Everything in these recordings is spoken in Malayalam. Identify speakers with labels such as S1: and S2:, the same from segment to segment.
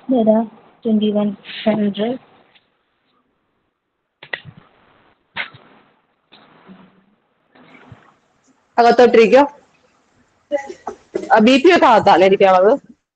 S1: ഏതാ ട്വൻറ്റി വൺ ഹൺഡ്രഡ്
S2: അകത്തോട്ടിരിക്കോ ബി പി ഒക്കെ അകത്താണേ ഇരിക്കാനുള്ളത്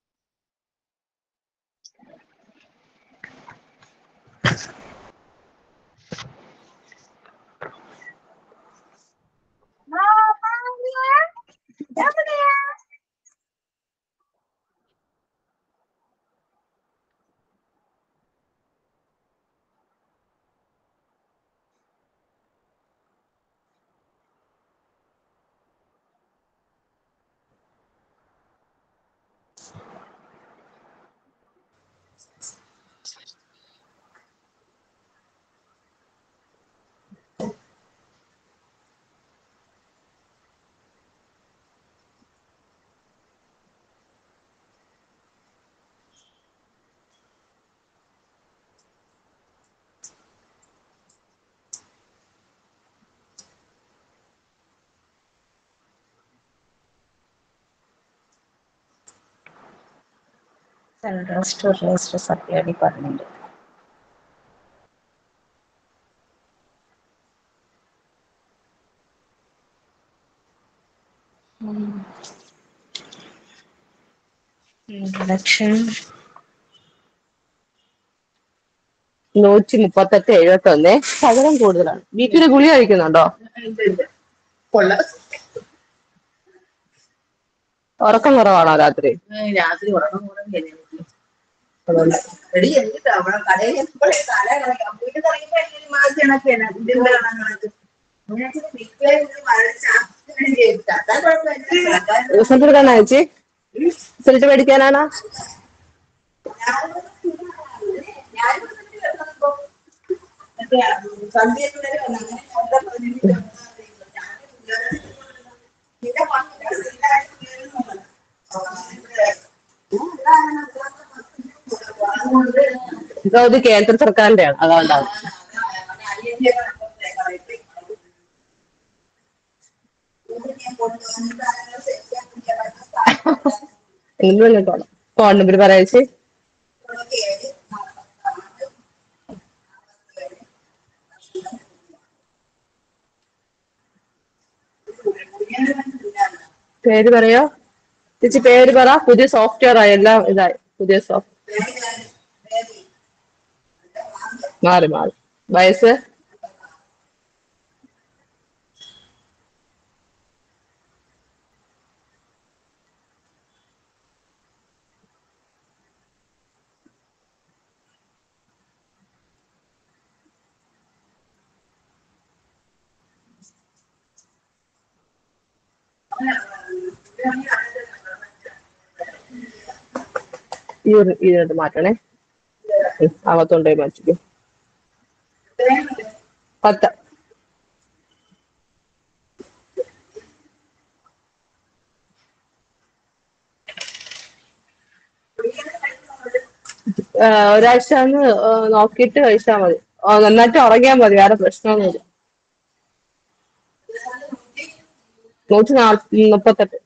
S1: central store register supply department introduction
S2: നൂറ്റി മുപ്പത്തെട്ട് എഴുപത്തി ഒന്ന് ശകലം കൂടുതലാണ് ബി പിയുടെ ഗുളി കഴിക്കുന്നുണ്ടോ
S3: കൊള്ളാം
S2: ഉറക്കം കുറവാണോ രാത്രി
S3: രാത്രി ഉറക്കം കൂടെ എടി എന്നിട്ട് അവിടെ കടയിൽ എപ്പോഴേ തല കണക്കാം വീട്ടിൽ ഇറങ്ങിയപ്പോ എനിക്ക് മാറ്റി കണക്കാണ് ഇതിന്റെ കണക്ക്
S2: റിസൾട്ട് എടുക്കാനാ ചേച്ചി റിസൾട്ട് മേടിക്കാനാണോ ഇത് കേന്ദ്ര സർക്കാരിന്റെ ആണ് അതുകൊണ്ടാണ് എങ്കിലും കേട്ടോളാം ഫോൺ നമ്പർ പറയാ ചേച്ചി പേര് പറയോ ചേച്ചി പേര് പറ പുതിയ സോഫ്റ്റ്വെയർ ആയി എല്ലാം ഇതായി പുതിയ സോഫ്റ്റ് മാറി മാറി വയസ്സ് ഈ ഒരു ഇതിനകത്ത് മാറ്റണേ ഉം, അകത്തോണ്ടേ മാറ്റിക്കും പത്ത് ആ, ഒരാഴ്ച ഒന്ന് നോക്കിയിട്ട് കഴിച്ചാൽ മതി ആ, നന്നായിട്ട് ഉറങ്ങിയാൽ മതി വേറെ പ്രശ്നമൊന്നുമില്ല നൂറ്റി നാല് മുപ്പത്തെട്ട്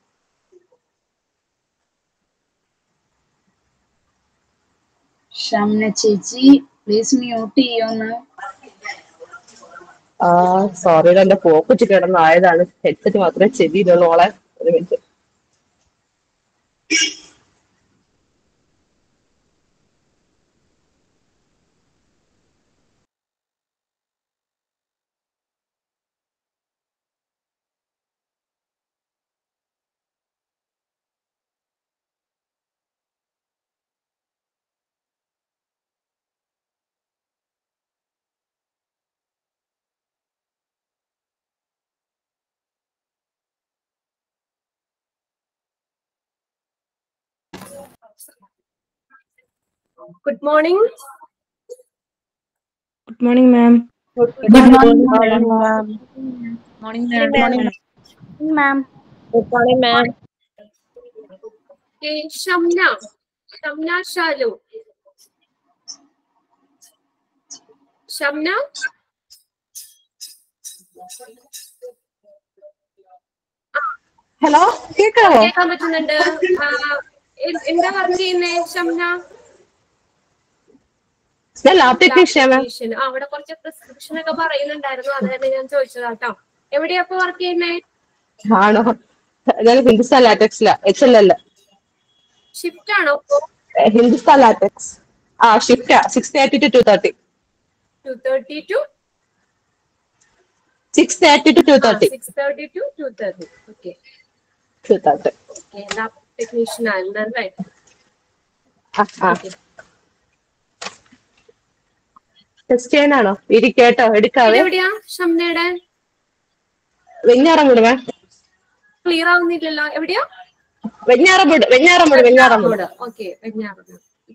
S4: ഷംന ചേച്ചി പ്ലീസ് മ്യൂട്ട് ചെയ്യൊന്ന്
S2: ആ സോറി എന്റെ പോക്കുച്ച് കിടന്നായതാണ് ഹെഡ്സെറ്റ് മാത്രമേ ചെവിയിലുള്ളൂ ഓളെ ഒരു minute
S5: Good morning.
S1: Good morning ma'am
S4: good morning ma'am morning ma'am ma'am
S5: Okay, Shamna. Shamna Shalu. Shamna?
S2: Hello കേക്കാവോ
S5: കേൾക്കാൻ പറ്റുന്നുണ്ട് ആ, എ- എന്താ വർക്ക് ചെയ്യുന്നേ ഷംന
S2: ഞാൻ ലാബ് ടെക്നീഷ്യൻ മാം
S5: Technician. ആ, അവിടെ കുറച്ച് പ്രിസ്ക്രിപ്ഷൻ ഒക്കെ പറയുന്നുണ്ടായിരുന്നു അത് തന്നെ ഞാൻ ചോദിച്ചതാട്ടോ എവിടെയാ ഇപ്പൊ വർക്ക് ചെയ്യുന്നേ
S2: ആണോ ഞാൻ ഹിന്ദുസ്ഥാൻ ലാറ്റക്സില എച്ച് എൽ എൽ
S5: ഷിഫ്റ്റ് ആണോ
S2: ഹിന്ദുസ്ഥാൻ ലാറ്റക്സ് ആ shift six thirty to two thirty
S5: two thirty to
S2: six thirty to two thirty
S5: six thirty to two thirty okay
S2: two thirty
S5: lab technician ആയിരുന്നല്ലേ
S2: ആ ആ ടെസ്റ്റ് ചെയ്യാനാണോ ഇരിക്കേട്ടോ എടുക്കാവേ
S5: എവിടെയാ ഷംനയുടെ
S2: വെഞ്ഞാറമൂട് മാം
S5: ക്ലിയർ ആവുന്നില്ലല്ലോ എവിടെയാ
S2: വെഞ്ഞാറമൂട് വെഞ്ഞാറമൂട് വെഞ്ഞാറമൂട്
S5: ഓക്കെ വെഞ്ഞാറമൂട്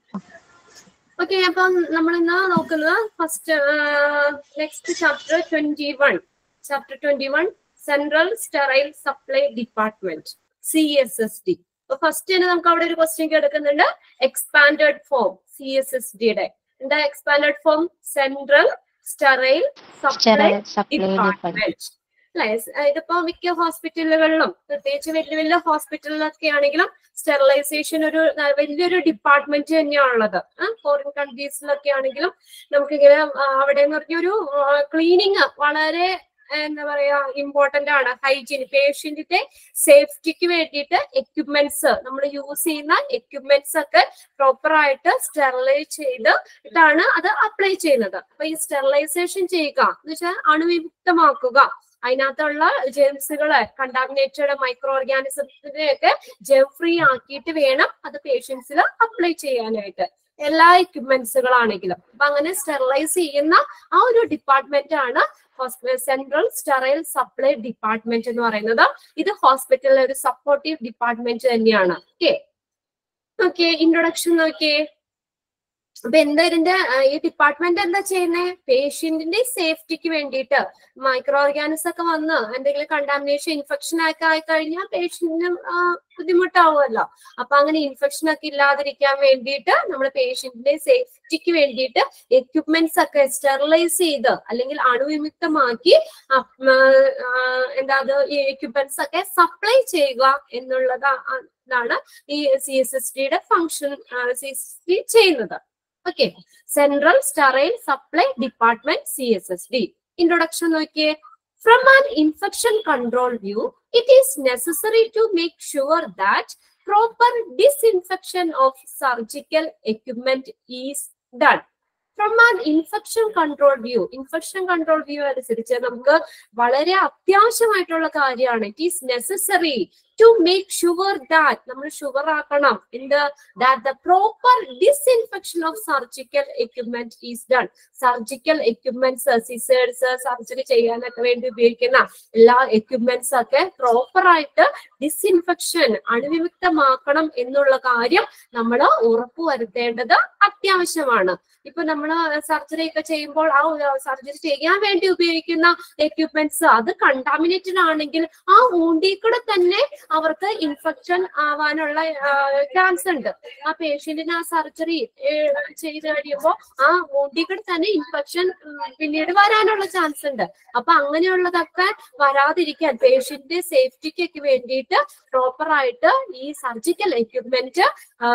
S5: ഓക്കെ അപ്പം നമ്മൾ ഇന്ന് നോക്കുന്നത് first next chapter twenty one chapter twenty one central sterile supply department C S S D അപ്പൊ ഫസ്റ്റ് തന്നെ നമുക്ക് അവിടെ ഒരു ക്വസ്റ്റ്യൻ എടുക്കുന്നുണ്ട് expanded form C S S ഡിയുടെ എന്താ expanded form central sterile supply department അല്ലെ ഇതിപ്പോ മിക്ക ഹോസ്പിറ്റലുകളിലും പ്രത്യേകിച്ച് വലിയ വലിയ ഹോസ്പിറ്റലിലൊക്കെ ആണെങ്കിലും സ്റ്റെറിലൈസേഷൻ ഒരു ആ, വലിയൊരു ഡിപ്പാർട്ട്മെന്റ് തന്നെയാണുള്ളത് ഫോറിൻ കൺട്രീസിലൊക്കെ ആണെങ്കിലും നമുക്കിങ്ങനെ ആ, അവിടെ എന്ന് പറഞ്ഞ ഒരു ക്ലീനിങ് വളരെ ആ, എന്താ പറയാ ഇമ്പോർട്ടന്റ് ആണ് ഹൈജീൻ പേഷ്യന്റിന്റെ സേഫ്റ്റിക്ക് വേണ്ടിയിട്ട് എക്യുപ്മെന്റ്സ് നമ്മൾ യൂസ് ചെയ്യുന്ന എക്യുപ്മെന്റ്സ് ഒക്കെ പ്രോപ്പർ ആയിട്ട് സ്റ്റെറിലൈസ് ചെയ്ത് ഇതാണ് അത് അപ്ലൈ ചെയ്യുന്നത് അപ്പൊ ഈ സ്റ്റെറിലൈസേഷൻ ചെയ്യുക എന്ന് വെച്ചാൽ അണുവിമുക്തമാക്കുക അതിനകത്തുള്ള ജെംസുകള് കണ്ടാമിനേറ്റഡ് മൈക്രോ ഓർഗാനിസത്തിനെ ഒക്കെ ജെം ഫ്രീ ആക്കിയിട്ട് വേണം അത് പേഷ്യൻസിൽ അപ്ലൈ ചെയ്യാനായിട്ട് എല്ലാ എക്യുപ്മെന്റ്സുകളാണെങ്കിലും അപ്പൊ അങ്ങനെ സ്റ്റെറിലൈസ് ചെയ്യുന്ന ആ ഒരു ഡിപ്പാർട്ട്മെന്റ് ആണ് സെൻട്രൽ സ്റ്റെറൈൽ സപ്ലൈ ഡിപ്പാർട്ട്മെന്റ് എന്ന് പറയുന്നത് ഇത് ഹോസ്പിറ്റലിലെ ഒരു സപ്പോർട്ടീവ് ഡിപ്പാർട്ട്മെന്റ് തന്നെയാണ് ഓക്കെ ഓക്കെ ഇൻട്രൊഡക്ഷൻ നോക്കിയേ അപ്പൊ എന്താ ഇതിന്റെ ആ, ഈ ഡിപ്പാർട്ട്മെന്റ് എന്താ ചെയ്യുന്നത് പേഷ്യന്റിന്റെ സേഫ്റ്റിക്ക് വേണ്ടിയിട്ട് മൈക്രോ ഓർഗാനിസ് ഒക്കെ വന്ന് എന്തെങ്കിലും കണ്ടാമിനേഷൻ ഇൻഫെക്ഷൻ ഒക്കെ ആയി കഴിഞ്ഞാൽ പേഷ്യന്റിന് ബുദ്ധിമുട്ടാവുമല്ലോ അപ്പൊ അങ്ങനെ ഇൻഫെക്ഷൻ ഒക്കെ ഇല്ലാതിരിക്കാൻ വേണ്ടിയിട്ട് നമ്മൾ പേഷ്യന്റിന്റെ സേഫ്റ്റിക്ക് വേണ്ടിയിട്ട് എക്യുപ്മെന്റ്സ് ഒക്കെ സ്റ്റെറിലൈസ് ചെയ്ത് അല്ലെങ്കിൽ അണുവിമുക്തമാക്കി അപ്- ആ, ആ, എന്താ അത് ഈ എക്യുപ്മെന്റ്സ് ഒക്കെ സപ്ലൈ ചെയ്യുക എന്നുള്ളത് ാണ് ഈ സി എസ് എസ് ഡിയുടെ function C S S D ചെയ്യുന്നത് okay central sterile supply department C S S D introduction നോക്കിയേ from an infection control view it is necessary to make sure that proper disinfection of surgical equipment is done from an infection control view infection control view അനുസരിച്ച് നമുക്ക് വളരെ അത്യാവശ്യമായിട്ടുള്ള കാര്യമാണ് it is necessary to make sure that നമ്മൾ ഷുവർ ആക്കണം എന്ത് that the proper disinfection of surgical equipment is done surgical equipments scissors surgery ചെയ്യാനൊക്കെ വേണ്ടി ഉപയോഗിക്കുന്ന എല്ലാ എക്യുപ്മെന്റ്സ് ഒക്കെ പ്രോപ്പർ ആയിട്ട് ഡിസ്ഇൻഫെക്ഷൻ അണുവിമുക്തമാക്കണം എന്നുള്ള കാര്യം നമ്മൾ ഉറപ്പുവരുത്തേണ്ടത് അത്യാവശ്യമാണ് ഇപ്പൊ നമ്മൾ സർജറി ഒക്കെ ചെയ്യുമ്പോൾ ആ സർജറി ചെയ്യാൻ വേണ്ടി ഉപയോഗിക്കുന്ന എക്യുപ്മെന്റ്സ് അത് കണ്ടാമിനേറ്റഡ് ആണെങ്കിൽ ആ ഊണ്ടിൽ കൂടെ തന്നെ അവർക്ക് ഇൻഫെക്ഷൻ ആവാനുള്ള ചാൻസ് ഉണ്ട് ആ പേഷ്യന്റിന് ആ സർജറി ചെയ്ത് കഴിയുമ്പോൾ ആ ഊണ്ടിൽ കൂടെ തന്നെ ഇൻഫെക്ഷൻ പിന്നീട് വരാനുള്ള ചാൻസ് ഉണ്ട് അപ്പൊ അങ്ങനെയുള്ളതൊക്കെ വരാതിരിക്കാൻ പേഷ്യന്റ് സേഫ്റ്റിക്കൊക്കെ വേണ്ടിയിട്ട് പ്രോപ്പർ ആയിട്ട് ഈ സർജിക്കൽ എക്യുപ്മെന്റ്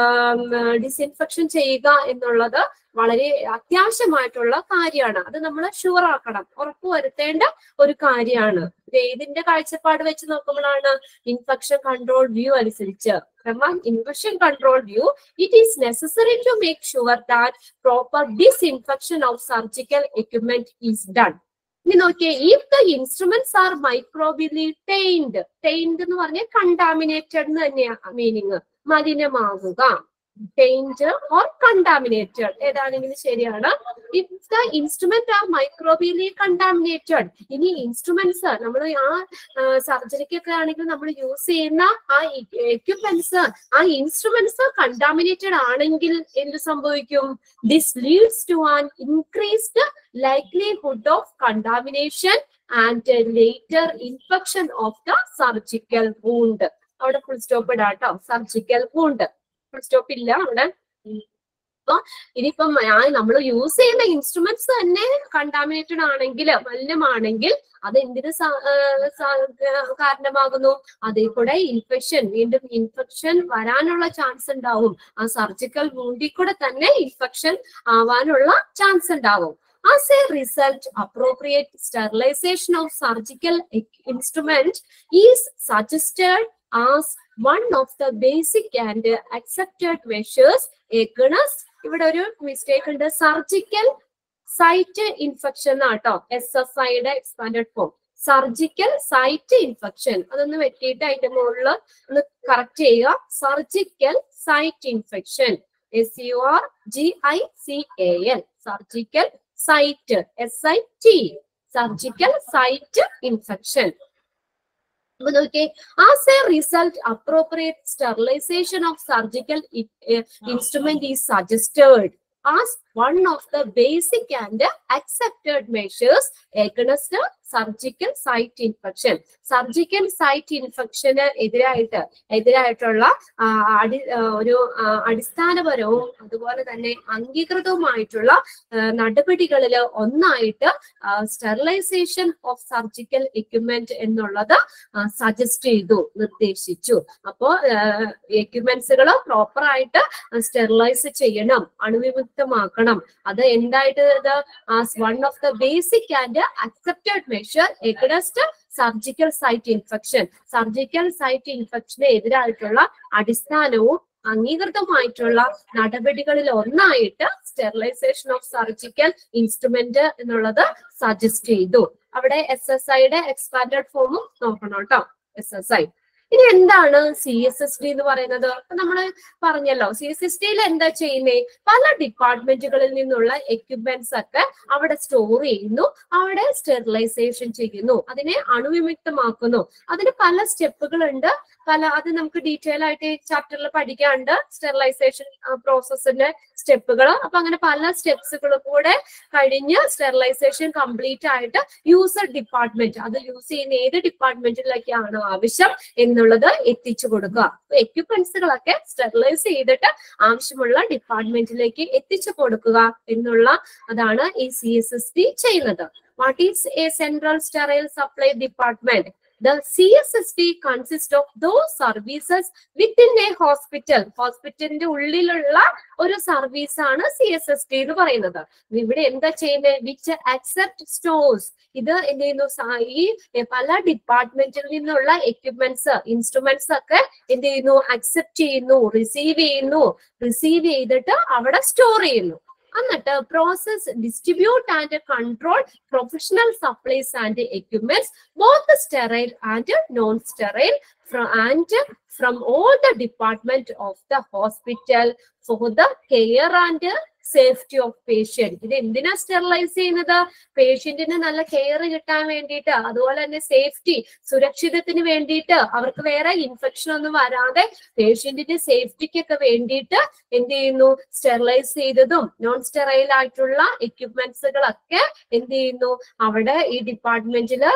S5: ഡിസ്ഇൻഫെക്ഷൻ ചെയ്യുക എന്നുള്ളത് വളരെ അത്യാവശ്യമായിട്ടുള്ള കാര്യമാണ് അത് നമ്മൾ ഷുവർ ആക്കണം ഉറപ്പുവരുത്തേണ്ട ഒരു കാര്യമാണ് ഇത് ഏതിന്റെ കാഴ്ചപ്പാട് വെച്ച് നോക്കുമ്പോഴാണ് ഇൻഫെക്ഷൻ കൺട്രോൾ വ്യൂ അനുസരിച്ച് infection control view it is necessary to make sure that proper disinfection of surgical equipment is done ഇനി നോക്കിയേ if the instruments are microbially tainted tainted എന്ന് പറഞ്ഞാൽ കണ്ടാമിനേറ്റഡ് എന്ന് തന്നെയാണ് മീനിങ് മലിനമാകുക ടൈൻഡ് ഓർ കണ്ടാമിനേറ്റഡ് ഏതാണെങ്കിലും ശരിയാണ് if the instrument are microbially contaminated ഇനി ഇൻസ്ട്രുമെന്റ്സ് നമ്മൾ ആ സർജറിക്കൊക്കെ ആണെങ്കിൽ നമ്മൾ യൂസ് ചെയ്യുന്ന ആ എക്യുപ്മെന്റ്സ് ആ ഇൻസ്ട്രുമെന്റ്സ് കണ്ടാമിനേറ്റഡ് ആണെങ്കിൽ എന്ത് സംഭവിക്കും this leads to an increased likelihood of contamination and later infection of the surgical wound അവിടെ ഫുൾ സ്റ്റോപ്പ് ഇടാട്ടോ സർജിക്കൽ വൂണ്ട് ഫുൾ സ്റ്റോപ്പ് ഇല്ല അവിടെ അപ്പൊ ഇനിയിപ്പം നമ്മൾ യൂസ് ചെയ്യുന്ന ഇൻസ്ട്രുമെന്റ്സ് തന്നെ കണ്ടാമിനേറ്റഡ് ആണെങ്കിൽ മലിനമാണെങ്കിൽ അത് എന്തിന് സ- ആ, സ- കാരണമാകുന്നു അതിൽ കൂടെ ഇൻഫെക്ഷൻ വീണ്ടും ഇൻഫെക്ഷൻ വരാനുള്ള ചാൻസ് ഉണ്ടാവും ആ സർജിക്കൽ വൂണ്ടിൽ കൂടെ തന്നെ ഇൻഫെക്ഷൻ ആവാനുള്ള ചാൻസ് ഉണ്ടാവും As a result, appropriate sterilization of surgical ec- instrument is suggested as one of the basic and accepted measures against ഇവിടെ ഒരു മിസ്റ്റേക്ക് ഉണ്ട് സർജിക്കൽ സൈറ്റ് ഇൻഫെക്ഷൻ ആട്ടോ എസ് എസ് ഐയുടെ expanded form surgical site infection അതൊന്ന് വെട്ടിയിട്ട് അതിന്റെ മുകളിൽ ഒന്ന് കറക്റ്റ് ചെയ്യുക surgical site infection S U R G I C A L surgical site S I T surgical site infection അപ്പൊ നോക്കിയേ as a result appropriate sterilization of surgical instrument is suggested as one of the basic and accepted measures against surgical site infection surgical site ഇൻഫെക്ഷന് എതിരായിട്ട് എതിരായിട്ടുള്ള ആ, അടി ആ, ഒരു ആ, അടിസ്ഥാനപരവും അതുപോലെ തന്നെ അംഗീകൃതവുമായിട്ടുള്ള നടപടികളിൽ ഒന്നായിട്ട് സ്റ്റെറിലൈസേഷൻ ഓഫ് സർജിക്കൽ എക്യുപ്മെന്റ് എന്നുള്ളത് സജസ്റ്റ് ചെയ്തു നിർദ്ദേശിച്ചു അപ്പോ എക്യുപ്മെന്റ്സുകൾ പ്രോപ്പർ ആയിട്ട് സ്റ്റെറിലൈസ് ചെയ്യണം അണുവിമുക്തമാക്കണം അത് എന്തായിട്ട് ഇത് as one of the basic and accepted measure against surgical site infection surgical site ഇൻഫെക്ഷന് എതിരായിട്ടുള്ള അടിസ്ഥാനവും അംഗീകൃതമായിട്ടുള്ള നടപടികളിൽ ഒന്നായിട്ട് സ്റ്റെറിലൈസേഷൻ ഓഫ് സർജിക്കൽ ഇൻസ്ട്രുമെന്റ് എന്നുള്ളത് സജസ്റ്റ് ചെയ്തു അവിടെ എസ് എസ് ഐയുടെ എക്സ്പാൻഡഡ് ഫോമും നോക്കണം കേട്ടോ എസ് എസ് ഐ ഇനി എന്താണ് സി എസ് എസ് ഡി എന്ന് പറയുന്നത് അപ്പൊ നമ്മള് പറഞ്ഞല്ലോ സി എസ് എസ് ഡിയിൽ എന്താ ചെയ്യുന്നേ പല ഡിപ്പാർട്ട്മെന്റുകളിൽ നിന്നുള്ള എക്യുപ്മെന്റ്സ് ഒക്കെ അവിടെ സ്റ്റോർ ചെയ്യുന്നു അവിടെ സ്റ്റെറിലൈസേഷൻ ചെയ്യുന്നു അതിനെ അണുവിമുക്തമാക്കുന്നു അതിന് പല സ്റ്റെപ്പുകൾ ഉണ്ട് പല അത് നമുക്ക് ഡീറ്റെയിൽ ആയിട്ട് ചാപ്റ്ററിൽ പഠിക്കാനുണ്ട് സ്റ്റെറിലൈസേഷൻ പ്രോസസ്സിന്റെ സ്റ്റെപ്പുകൾ അപ്പൊ അങ്ങനെ പല സ്റ്റെപ്സുകൾ കൂടെ കഴിഞ്ഞ് സ്റ്റെറിലൈസേഷൻ കംപ്ലീറ്റ് ആയിട്ട് യൂസർ ഡിപ്പാർട്ട്മെന്റ് അത് യൂസ് ചെയ്യുന്ന ഏത് ഡിപ്പാർട്ട്മെന്റിലേക്കാണ് ആവശ്യം എന്നുള്ളത് എത്തിച്ചു കൊടുക്കുക എക്യുപ്മെന്റ്സുകളൊക്കെ സ്റ്റെറിലൈസ് ചെയ്തിട്ട് ആവശ്യമുള്ള ഡിപ്പാർട്ട്മെന്റിലേക്ക് എത്തിച്ചു കൊടുക്കുക എന്നുള്ള അതാണ് ഈ സി എസ് എസ് ഡി ചെയ്യുന്നത് what is a central sterile supply department The CSSD consists of those services within a hospital. ഹോസ്പിറ്റലിന്റെ ഉള്ളിലുള്ള ഒരു സർവീസ് ആണ് സി എസ് എസ് ടി എന്ന് പറയുന്നത് ഇവിടെ എന്താ ചെയ്യുന്നത് വിച്ച് അക്സെപ്റ്റ് സ്റ്റോഴ്സ് ഇത് എന്ത് ചെയ്യുന്നു സ- ഈ പല ഡിപ്പാർട്ട്മെന്റിൽ നിന്നുള്ള എക്യുപ്മെന്റ്സ് ഇൻസ്ട്രുമെന്റ്സ് ഒക്കെ എന്ത് ചെയ്യുന്നു അക്സെപ്റ്റ് ചെയ്യുന്നു റിസീവ് ചെയ്യുന്നു റിസീവ് ചെയ്തിട്ട് അവിടെ സ്റ്റോർ ചെയ്യുന്നു എന്നിട്ട് process distribute and control professional supplies and equipments both sterile and non sterile and from all the department of the hospital for the care and safety of patient ഇത് എന്തിനാ സ്റ്റെറിലൈസ് ചെയ്യുന്നത് പേഷ്യന്റിന് നല്ല കെയർ കിട്ടാൻ വേണ്ടിയിട്ട് അതുപോലെ തന്നെ സേഫ്റ്റി സുരക്ഷിതത്തിന് വേണ്ടിയിട്ട് അവർക്ക് വേറെ ഇൻഫെക്ഷൻ ഒന്നും വരാതെ പേഷ്യന്റിന്റെ സേഫ്റ്റിക്കൊക്കെ വേണ്ടിയിട്ട് എന്ത് ചെയ്യുന്നു സ്റ്റെറിലൈസ് ചെയ്തതും നോൺ സ്റ്റെറൈൽ ആയിട്ടുള്ള എക്യുപ്മെന്റ്സുകളൊക്കെ എന്ത് ചെയ്യുന്നു അവിടെ ഈ ഡിപ്പാർട്ട്മെന്റില്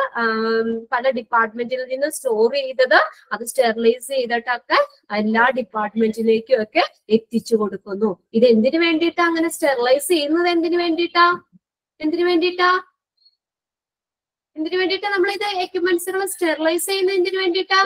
S5: പല ഡിപ്പാർട്ട്മെന്റിൽ നിന്ന് സ്റ്റോർ ചെയ്തത് അത് സ്റ്റെറിലൈസ് ചെയ്തിട്ടൊക്കെ എല്ലാ ഡിപ്പാർട്ട്മെന്റിലേക്കും ഒക്കെ എത്തിച്ചു കൊടുക്കുന്നു ഇത് എന്തിനു വേണ്ടിയിട്ടാ അങ്ങനെ സ്റ്റെറിലൈസ് ചെയ്യുന്നത് എന്തിനു വേണ്ടിയിട്ടാ എന്തിനു വേണ്ടിയിട്ടാ എന്തിനു വേണ്ടിയിട്ടാ നമ്മൾ ഇത് എക്യുപ്മെന്റ്സുകൾ സ്റ്റെറിലൈസ് ചെയ്യുന്നത് എന്തിനു വേണ്ടിയിട്ടാ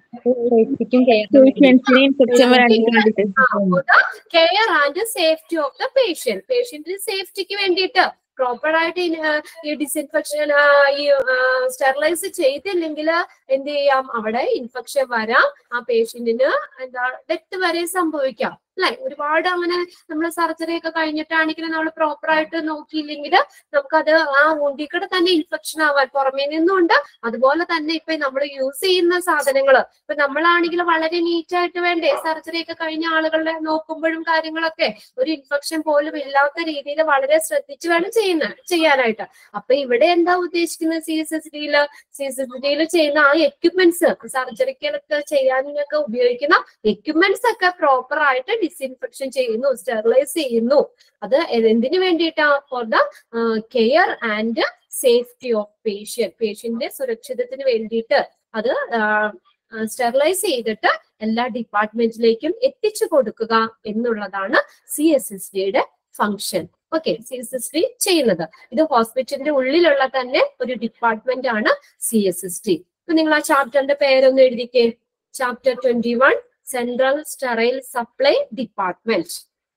S5: care and safety of the patient പേഷ്യന്റിന്റെ സേഫ്റ്റിക്ക് വേണ്ടിയിട്ട് പ്രോപ്പർ ആയിട്ട് ഇൻ- ആ, ഈ ഡിസിൻഫെക്ഷൻ ഈ സ്റ്റെറിലൈസ് ചെയ്തില്ലെങ്കിൽ എന്ത് ചെയ്യാം അവിടെ ഇൻഫെക്ഷൻ വരാം ആ പേഷ്യന്റിന് എന്താ ഡെത്ത് വരെ സംഭവിക്കാം അല്ലെ ഒരുപാട് അങ്ങനെ നമ്മൾ സർജറി ഒക്കെ കഴിഞ്ഞിട്ടാണെങ്കിൽ നമ്മൾ പ്രോപ്പർ ആയിട്ട് നോക്കിയില്ലെങ്കിൽ നമുക്കത് ആ ഉണ്ടിക്കടെ തന്നെ ഇൻഫെക്ഷൻ ആവാൻ പുറമേ നിന്നുണ്ട് അതുപോലെ തന്നെ ഇപ്പൊ നമ്മൾ യൂസ് ചെയ്യുന്ന സാധനങ്ങൾ ഇപ്പൊ നമ്മളാണെങ്കിൽ വളരെ നീറ്റ് ആയിട്ട് വേണ്ടേ സർജറി ഒക്കെ കഴിഞ്ഞ ആളുകളെ നോക്കുമ്പോഴും കാര്യങ്ങളൊക്കെ ഒരു ഇൻഫെക്ഷൻ പോലും ഇല്ലാത്ത രീതിയിൽ വളരെ ശ്രദ്ധിച്ച് വേണം ചെയ്യുന്ന ചെയ്യാനായിട്ട് അപ്പൊ ഇവിടെ എന്താ ഉദ്ദേശിക്കുന്നത് സി എസ് എസ് ഡിയില് സി എസ് എസ് ഡിയിൽ ചെയ്യുന്ന ആ എക്യുപ്മെന്റ്സ് സർജറിക്കലൊക്കെ ചെയ്യാനൊക്കെ ഉപയോഗിക്കുന്ന എക്യുപ്മെന്റ്സ് ഒക്കെ പ്രോപ്പർ ആയിട്ട് ഡിസിൻഫെക്ഷൻ ചെയ്യുന്നു സ്റ്റെറിലൈസ് ചെയ്യുന്നു അത് എന്തിനു വേണ്ടിയിട്ടാ for the care and safety of patient പേഷ്യന്റിന്റെ സുരക്ഷിതത്തിന് വേണ്ടിയിട്ട് അത് സ്റ്റെറിലൈസ് ചെയ്തിട്ട് എല്ലാ ഡിപ്പാർട്ട്മെന്റിലേക്കും എത്തിച്ചു കൊടുക്കുക എന്നുള്ളതാണ് സി എസ് എസ് ഡിയുടെ function okay C S S D ചെയ്യുന്നത് ഇത് ഹോസ്പിറ്റലിന്റെ ഉള്ളിലുള്ള തന്നെ ഒരു ഡിപ്പാർട്ട്മെന്റ് ആണ് സി എസ് എസ് ഡി അപ്പൊ നിങ്ങൾ ആ ചാപ്റ്ററിന്റെ പേരൊന്ന് എഴുതിക്കേ chapter twenty one central sterile supply department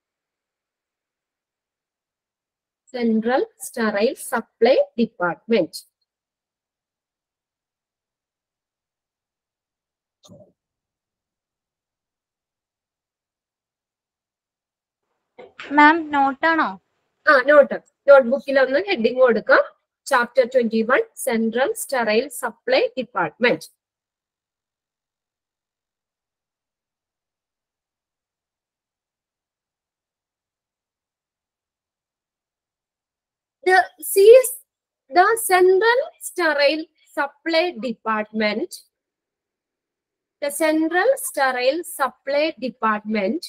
S5: central sterile supply department
S6: ma'am നോട്ടാണോ
S5: ആ നോട്ട് നോട്ട്ബുക്കിൽ ഒന്ന് ഹെഡിങ് കൊടുക്കാം chapter twenty one central sterile supply department The CS, the Central Sterile Supply Department, the Central Sterile Supply Department,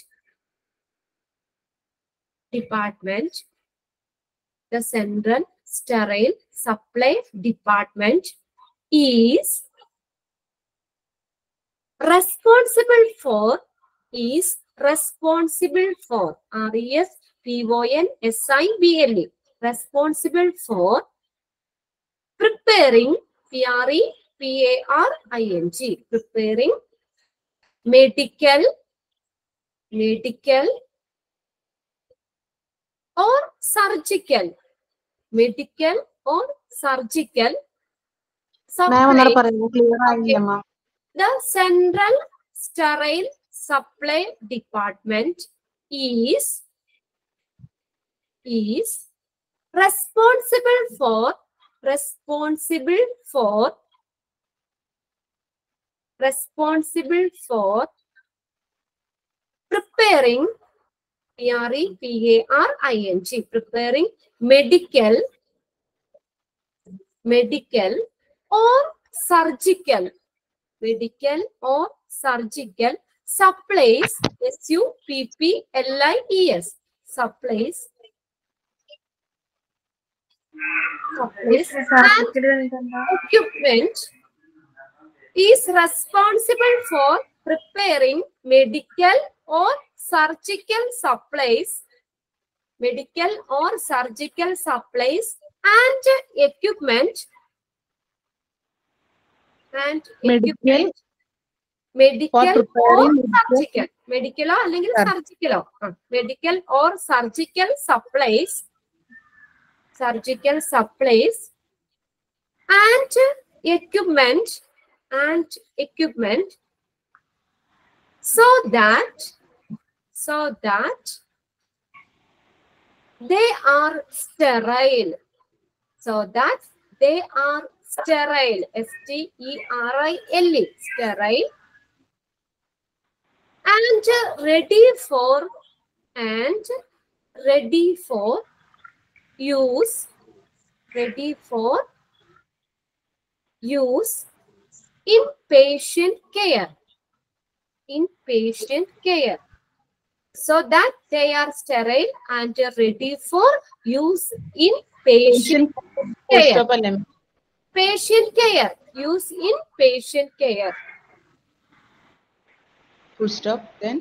S5: Department, the Central Sterile Supply Department is responsible for is responsible for R E S P O N S I B L E responsible for preparing P R E P A R I N G preparing medical medical or surgical medical or surgical
S4: ma'am ഒന്നൂടെ
S5: supply
S4: പറയുമോ ക്ലിയർ ആയില്ല മാം
S5: the central sterile supply department is is responsible for responsible for responsible for preparing P-R-E-P-A-R-I-N-G preparing medical medical or surgical medical or surgical supplies S-U-P-P-L-I-E-S supplies supplies and equipment is responsible for preparing medical or surgical supplies medical or surgical supplies and equipment and
S4: Medical
S5: equipment medical or
S4: preparing medical-
S5: surgical മെഡിക്കലോ അല്ലെങ്കിൽ
S4: Sir.
S5: സർജിക്കലോ medical or surgical supplies surgical supplies and equipment and equipment so that so that they are sterile so that they are sterile s t e r i l e sterile and ready for and ready for use ready for use in patient care in patient care so that they are sterile and ready for use in patient care
S4: അല്ലേ
S5: patient care use in patient care
S4: full stop then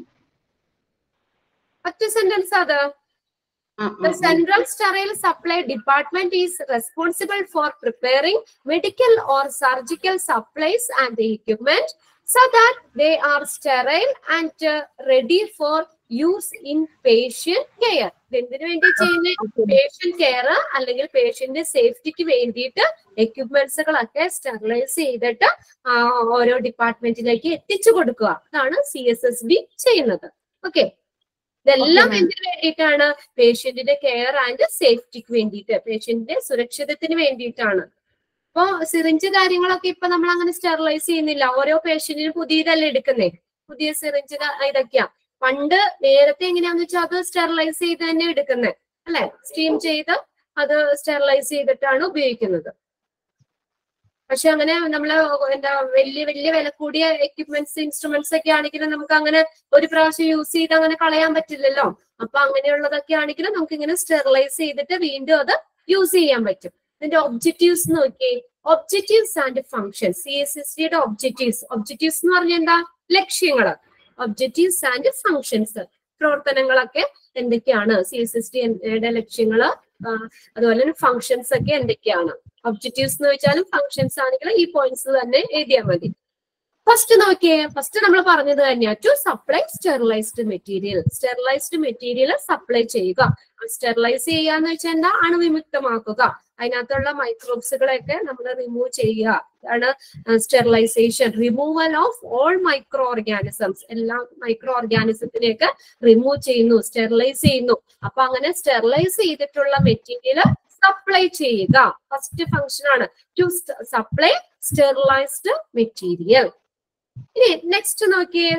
S5: ഒറ്റ സെന്റൻസ് അത് The Central Sterile Supply Department is responsible for preparing medical or surgical supplies and the equipment so that they are sterile and uh, ready for use in patient care. എന്തിനു വേണ്ടി ചെയ്യുന്ന പേഷ്യന്റ് കെയർ അല്ലെങ്കിൽ പേഷ്യന്റ് സേഫ്റ്റിക്ക് വേണ്ടിയിട്ട് എക്യുപ്മെന്റ്സുകളൊക്കെ സ്റ്റെറിലൈസ് ചെയ്തിട്ട് ആ, ഓരോ ഡിപ്പാർട്ട്മെന്റിലേക്ക് എത്തിച്ചു കൊടുക്കുക അതാണ് സി എസ് എസ് ബി ചെയ്യുന്നത് ഓക്കെ ഇതെല്ലാം
S4: ma'am.
S5: എന്തിനു വേണ്ടിയിട്ടാണ് പേഷ്യന്റിന്റെ കെയർ ആൻഡ് സേഫ്റ്റിക്ക് വേണ്ടിയിട്ട് പേഷ്യന്റിന്റെ സുരക്ഷിതത്തിന് വേണ്ടിയിട്ടാണ് ഇപ്പൊ സിറിഞ്ച് കാര്യങ്ങളൊക്കെ ഇപ്പൊ നമ്മൾ അങ്ങനെ സ്റ്റെറിലൈസ് ചെയ്യുന്നില്ല ഓരോ പേഷ്യന്റിനും പുതിയതല്ലേ എടുക്കുന്നേ പുതിയ സിറിഞ്ച് ഇതൊക്കെയാ പണ്ട് നേരത്തെ എങ്ങനെയാന്ന് വെച്ചാൽ അത് സ്റ്റെറിലൈസ് ചെയ്ത് തന്നെ എടുക്കുന്നത് അല്ലെ സ്റ്റീം ചെയ്ത് അത് സ്റ്റെറിലൈസ് ചെയ്തിട്ടാണ് ഉപയോഗിക്കുന്നത് പക്ഷെ അങ്ങനെ നമ്മള് എന്താ വലിയ വലിയ വില കൂടിയ എക്യുപ്മെന്റ്സ് ഇൻസ്ട്രുമെന്റ്സ് ഒക്കെ ആണെങ്കിലും നമുക്ക് അങ്ങനെ ഒരു പ്രാവശ്യം യൂസ് ചെയ്ത് അങ്ങനെ കളയാൻ പറ്റില്ലല്ലോ അപ്പൊ അങ്ങനെയുള്ളതൊക്കെ ആണെങ്കിലും നമുക്ക് ഇങ്ങനെ സ്റ്റെറിലൈസ് ചെയ്തിട്ട് വീണ്ടും അത് യൂസ് ചെയ്യാൻ പറ്റും ഇതിന്റെ ഒബ്ജക്റ്റീവ്സ് നോക്കിയേ objectives and function C S S ടിയുടെ ഒബ്ജക്റ്റീവ്സ് ഒബ്ജക്റ്റീവ്സ് എന്ന് പറഞ്ഞാൽ എന്താ ലക്ഷ്യങ്ങള് ഒബ്ജക്റ്റീവ്സ് ആൻഡ് ഫങ്ഷൻസ് പ്രവർത്തനങ്ങളൊക്കെ എന്തൊക്കെയാണ് സി എസ് എസ് ടിയുടെ ലക്ഷ്യങ്ങള് ആ, അതുപോലെ തന്നെ ഫങ്ഷൻസ് ഒക്കെ എന്തൊക്കെയാണ് ഒബ്ജക്റ്റീവ്സ് എന്ന് വെച്ചാലും ഫങ്ഷൻസ് ആണെങ്കിലും ഈ പോയിന്റ്സ് തന്നെ എഴുതിയാൽ മതി ഫസ്റ്റ് നോക്കിയേ ഫസ്റ്റ് നമ്മൾ പറഞ്ഞത് തന്നെയാ to supply sterilized material sterilized material supply ചെയ്യുക സ്റ്റെറിലൈസ് ചെയ്യാന്ന് വെച്ചാൽ എന്താ അണുവിമുക്തമാക്കുക അതിനകത്തുള്ള മൈക്രോബ്സുകളെയൊക്കെ നമ്മൾ റിമൂവ് ചെയ്യുക അതാണ് sterilization removal of all micro organisms എല്ലാ മൈക്രോ ഓർഗാനിസത്തിനെയൊക്കെ റിമൂവ് ചെയ്യുന്നു സ്റ്റെറിലൈസ് ചെയ്യുന്നു അപ്പൊ അങ്ങനെ സ്റ്റെറിലൈസ് ചെയ്തിട്ടുള്ള മെറ്റീരിയൽ സപ്ലൈ ചെയ്യുക ഫസ്റ്റ് ഫംഗ്ഷൻ ആണ് ടു സപ്ലൈ സ്റ്റെറിലൈസ്ഡ് മെറ്റീരിയൽ ഇനി നെക്സ്റ്റ് നോക്കിയേ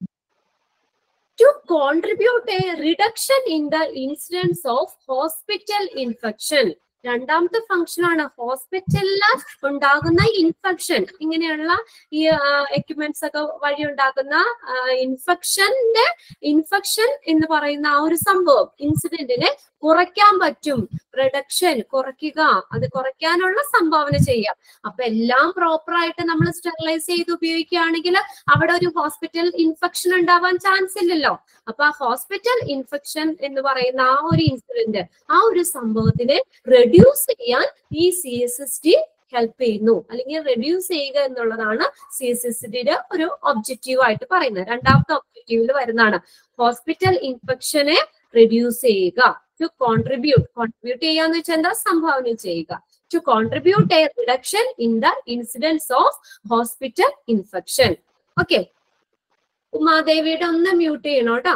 S5: to contribute a reduction in the incidence of hospital infection രണ്ടാമത്തെ ഫംഗ്ഷൻ ആണ് ഹോസ്പിറ്റലിൽ ഉണ്ടാകുന്ന ഇൻഫെക്ഷൻ ഇങ്ങനെയുള്ള ഈ എക്യുപ്മെന്റ്സ് ഒക്കെ വഴി ഉണ്ടാകുന്ന ഇൻഫെക്ഷന്റെ ഇൻഫെക്ഷൻ എന്ന് പറയുന്ന ആ ഒരു സംഭവം ഇൻസിഡന്റിനെ കുറയ്ക്കാൻ പറ്റും റിഡക്ഷൻ കുറയ്ക്കുക അത് കുറയ്ക്കാനുള്ള സംഭാവന ചെയ്യാം അപ്പൊ എല്ലാം പ്രോപ്പർ ആയിട്ട് നമ്മൾ സ്റ്റെറിലൈസ് ചെയ്ത് ഉപയോഗിക്കുകയാണെങ്കിൽ അവിടെ ഒരു ഹോസ്പിറ്റൽ ഇൻഫെക്ഷൻ ഉണ്ടാവാൻ ചാൻസ് ഇല്ലല്ലോ അപ്പൊ ആ ഹോസ്പിറ്റൽ ഇൻഫെക്ഷൻ എന്ന് പറയുന്ന ആ ഒരു ഇൻസിഡന്റ് ആ ഒരു സംഭവത്തിനെ റെഡ്യൂസ് ചെയ്യാൻ ഈ C S S T help ചെയ്യുന്നു അല്ലെങ്കിൽ റെഡ്യൂസ് ചെയ്യുക എന്നുള്ളതാണ് സി എസ് എസ് ടിയുടെ ഒരു ഒബ്ജക്റ്റീവ് ആയിട്ട് പറയുന്നത് രണ്ടാമത്തെ ഒബ്ജക്റ്റീവിൽ വരുന്നതാണ് ഹോസ്പിറ്റൽ ഇൻഫെക്ഷനെ റെഡ്യൂസ് ചെയ്യുക ടു കോൺട്രിബ്യൂട്ട് കോൺട്രിബ്യൂട്ട് ചെയ്യുക എന്ന് വെച്ചാൽ എന്താ സംഭാവന ചെയ്യുക to contribute a reduction in the incidence of hospital infection okay ഉമാദേവിയുടെ ഒന്ന് മ്യൂട്ട് ചെയ്യണം കേട്ടോ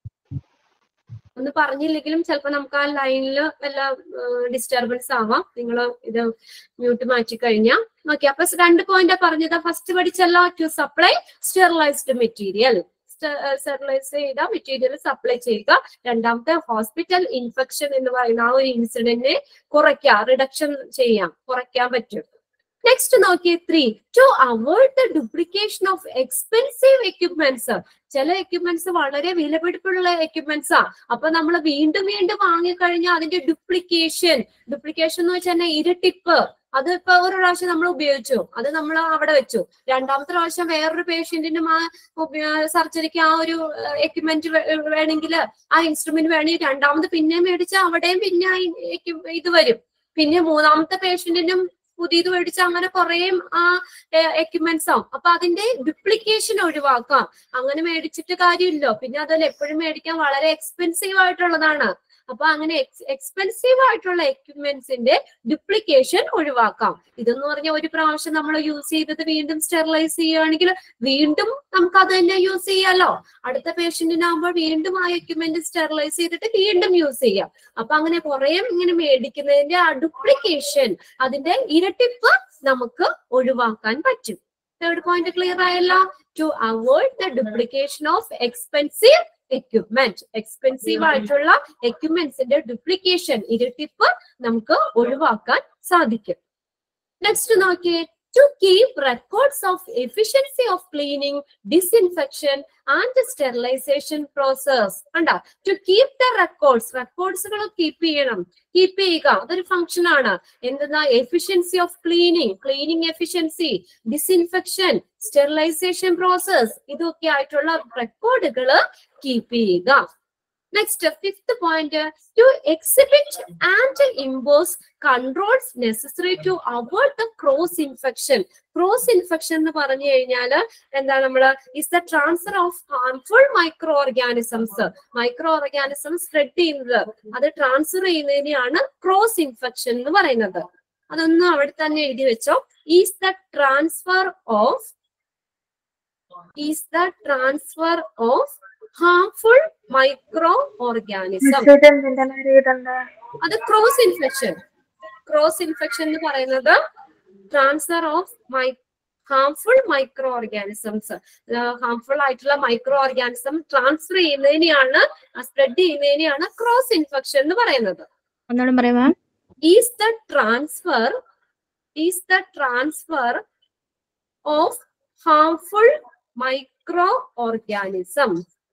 S5: ഒന്ന് പറഞ്ഞില്ലെങ്കിലും ചിലപ്പോ നമുക്ക് ആ ലൈനിൽ വല്ല ഡിസ്റ്റർബൻസ് ആവാം നിങ്ങൾ ഇത് മ്യൂട്ട് മാറ്റി കഴിഞ്ഞാൽ ഓക്കെ അപ്പൊ രണ്ട് പോയിന്റ് പറഞ്ഞത് ഫസ്റ്റ് പഠിച്ചല്ലോ to supply sterilized material sterilize ചെയ്ത മെറ്റീരിയൽ സപ്ലൈ ചെയ്യുക രണ്ടാമത്തെ ഹോസ്പിറ്റൽ ഇൻഫെക്ഷൻ എന്ന് പറയുന്ന ആ ഒരു ഇൻസിഡന്റിനെ കുറയ്ക്കാം റിഡക്ഷൻ ചെയ്യാം കുറയ്ക്കാൻ പറ്റും നെക്സ്റ്റ് നോക്കിയേ three to avoid the duplication of expensive equipments ചില എക്യുപ്മെന്റ്സ് വളരെ വിലപിടിപ്പുള്ള എക്യുപ്മെന്റ്സ് ആ അപ്പൊ നമ്മൾ വീണ്ടും വീണ്ടും വാങ്ങിക്കഴിഞ്ഞാൽ അതിന്റെ ഡ്യൂപ്ലിക്കേഷൻ ഡ്യൂപ്ലിക്കേഷൻ എന്ന് വെച്ചാൽ ഇരട്ടിപ്പ് അത് ഇപ്പൊ ഒരു പ്രാവശ്യം നമ്മൾ ഉപയോഗിച്ചു അത് നമ്മൾ അവിടെ വെച്ചു രണ്ടാമത്തെ പ്രാവശ്യം വേറൊരു പേഷ്യന്റിനും ആ സർജറിക്ക് ആ ഒരു എക്യുപ്മെന്റ് വേണമെങ്കിൽ ആ ഇൻസ്ട്രുമെന്റ് വേണമെങ്കിൽ രണ്ടാമത് പിന്നെ മേടിച്ചാൽ അവിടെയും പിന്നെ ആ equi- ഇത് വരും പിന്നെ മൂന്നാമത്തെ പേഷ്യന്റിനും പുതിയത് മേടിച്ച അങ്ങനെ കുറേ ആ എക്യുപ്മെന്റ്സ് ആവും അപ്പൊ അതിന്റെ ഡ്യൂപ്ലിക്കേഷൻ ഒഴിവാക്കാം അങ്ങനെ മേടിച്ചിട്ട് കാര്യമില്ലോ പിന്നെ അതല്ല എപ്പോഴും മേടിക്കാൻ വളരെ എക്സ്പെൻസീവ് ആയിട്ടുള്ളതാണ് അപ്പൊ അങ്ങനെ എക്സ്പെൻസീവ് ആയിട്ടുള്ള എക്യുപ്മെന്റ്സിന്റെ ഡ്യൂപ്ലിക്കേഷൻ ഒഴിവാക്കാം ഇതെന്ന് പറഞ്ഞാൽ ഒരു പ്രാവശ്യം നമ്മൾ യൂസ് ചെയ്തത് വീണ്ടും സ്റ്റെറിലൈസ് ചെയ്യുകയാണെങ്കിൽ വീണ്ടും നമുക്ക് അത് തന്നെ യൂസ് ചെയ്യാലോ അടുത്ത പേഷ്യന്റിനാകുമ്പോൾ വീണ്ടും ആ എക്യുപ്മെന്റ് സ്റ്റെറിലൈസ് ചെയ്തിട്ട് വീണ്ടും യൂസ് ചെയ്യാം അപ്പൊ അങ്ങനെ കുറെ ഇങ്ങനെ മേടിക്കുന്നതിന്റെ ആ ഡ്യൂപ്ലിക്കേഷൻ അതിന്റെ ഇരട്ടിപ്പ് നമുക്ക് ഒഴിവാക്കാൻ പറ്റും തേർഡ് പോയിന്റ് ക്ലിയർ ആയല്ലോ to avoid the duplication of expensive equipment expensive ആയിട്ടുള്ള എക്യുപ്മെന്റ്സിന്റെ ഡ്യൂപ്ലിക്കേഷൻ ഇരട്ടിപ്പ് നമുക്ക് ഒഴിവാക്കാൻ സാധിക്കും നെക്സ്റ്റ് നോക്കിയേ to keep records of efficiency of cleaning disinfection and sterilization process കണ്ട ടു കീപ് ദ റെക്കോർഡ്സ് റെക്കോർഡ്സുകൾ കീപ്പ് ചെയ്യണം കീപ്പ് ചെയ്യുക അതൊരു ഫംഗ്ഷൻ ആണ് എന്തെന്നാ efficiency of cleaning cleaning efficiency disinfection sterilization process ഇതൊക്കെ ആയിട്ടുള്ള റെക്കോർഡുകൾ കീപ്പ് ചെയ്യുക next fifth point to exhibit and impose controls necessary to avoid the cross infection cross infection എന്ന് പറഞ്ഞു കഴിഞ്ഞാൽ എന്താ നമ്മള് is the transfer of harmful micro organisms micro organism spread ചെയ്യുന്നത് അത് ട്രാൻസ്ഫർ ചെയ്യുന്നതിനെയാണ് ക്രോസ് ഇൻഫെക്ഷൻ എന്ന് പറയുന്നത് അതൊന്നും അവിടെ തന്നെ എഴുതി വെച്ചോ is the transfer of is the transfer of harmful micro organism അത് ക്രോസ് ഇൻഫെക്ഷൻ ക്രോസ് ഇൻഫെക്ഷൻ എന്ന് പറയുന്നത് transfer of my harmful micro organisms harmful ആയിട്ടുള്ള മൈക്രോ ഓർഗാനിസം ട്രാൻസ്ഫർ ചെയ്യുന്നതിനെയാണ് സ്പ്രെഡ് ചെയ്യുന്നതിനെയാണ് ക്രോസ് ഇൻഫെക്ഷൻ എന്ന് പറയുന്നത്
S1: ഒന്നുകൂടെ പറയാം ma'am
S5: is the transfer is the transfer of harmful micro organism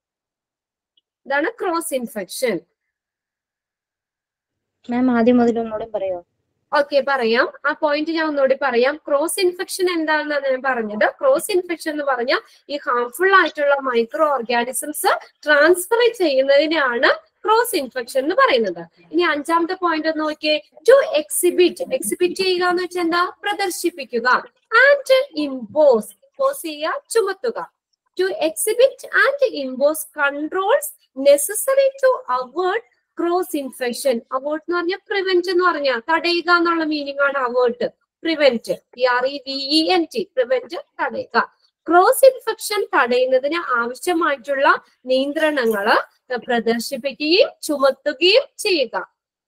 S5: ഇതാണ് ക്രോസ് ഇൻഫെക്ഷൻ
S1: മാം ആദ്യം മുതൽ ഒന്നുകൂടെ പറയോ
S5: ഓക്കെ പറയാം ആ പോയിന്റ് ഞാൻ ഒന്നുകൂടി പറയാം ക്രോസ് ഇൻഫെക്ഷൻ എന്താണെന്നാണ് ഞാൻ പറഞ്ഞത് ക്രോസ് ഇൻഫെക്ഷൻ എന്ന് പറഞ്ഞാൽ ഈ ഹാർംഫുൾ ആയിട്ടുള്ള മൈക്രോ ഓർഗാനിസംസ് ട്രാൻസ്ഫർ ചെയ്യുന്നതിനാണ് ക്രോസ് ഇൻഫെക്ഷൻ എന്ന് പറയുന്നത് ഇനി അഞ്ചാമത്തെ പോയിന്റ് ഒന്ന് നോക്കിയേ ടു എക്സിബിറ്റ് എക്സിബിറ്റ് ചെയ്യുക എന്ന് വെച്ചാൽ എന്താ പ്രദർശിപ്പിക്കുക ആൻഡ് ഇമ്പോസ് ഇമ്പോസ് ചെയ്യുക ചുമത്തുക to exhibit and impose controls necessary to avoid cross infection avoid എന്ന് പറഞ്ഞാൽ പ്രിവെന്റ് എന്ന് പറഞ്ഞാൽ തടയുക എന്നുള്ള മീനിങ് ആണ് avoid prevent P R E V E N T prevent തടയുക ക്രോസ് ഇൻഫെക്ഷൻ തടയുന്നതിന് ആവശ്യമായിട്ടുള്ള നിയന്ത്രണങ്ങള് പ്രദർശിപ്പിക്കുകയും ചുമത്തുകയും ചെയ്യുക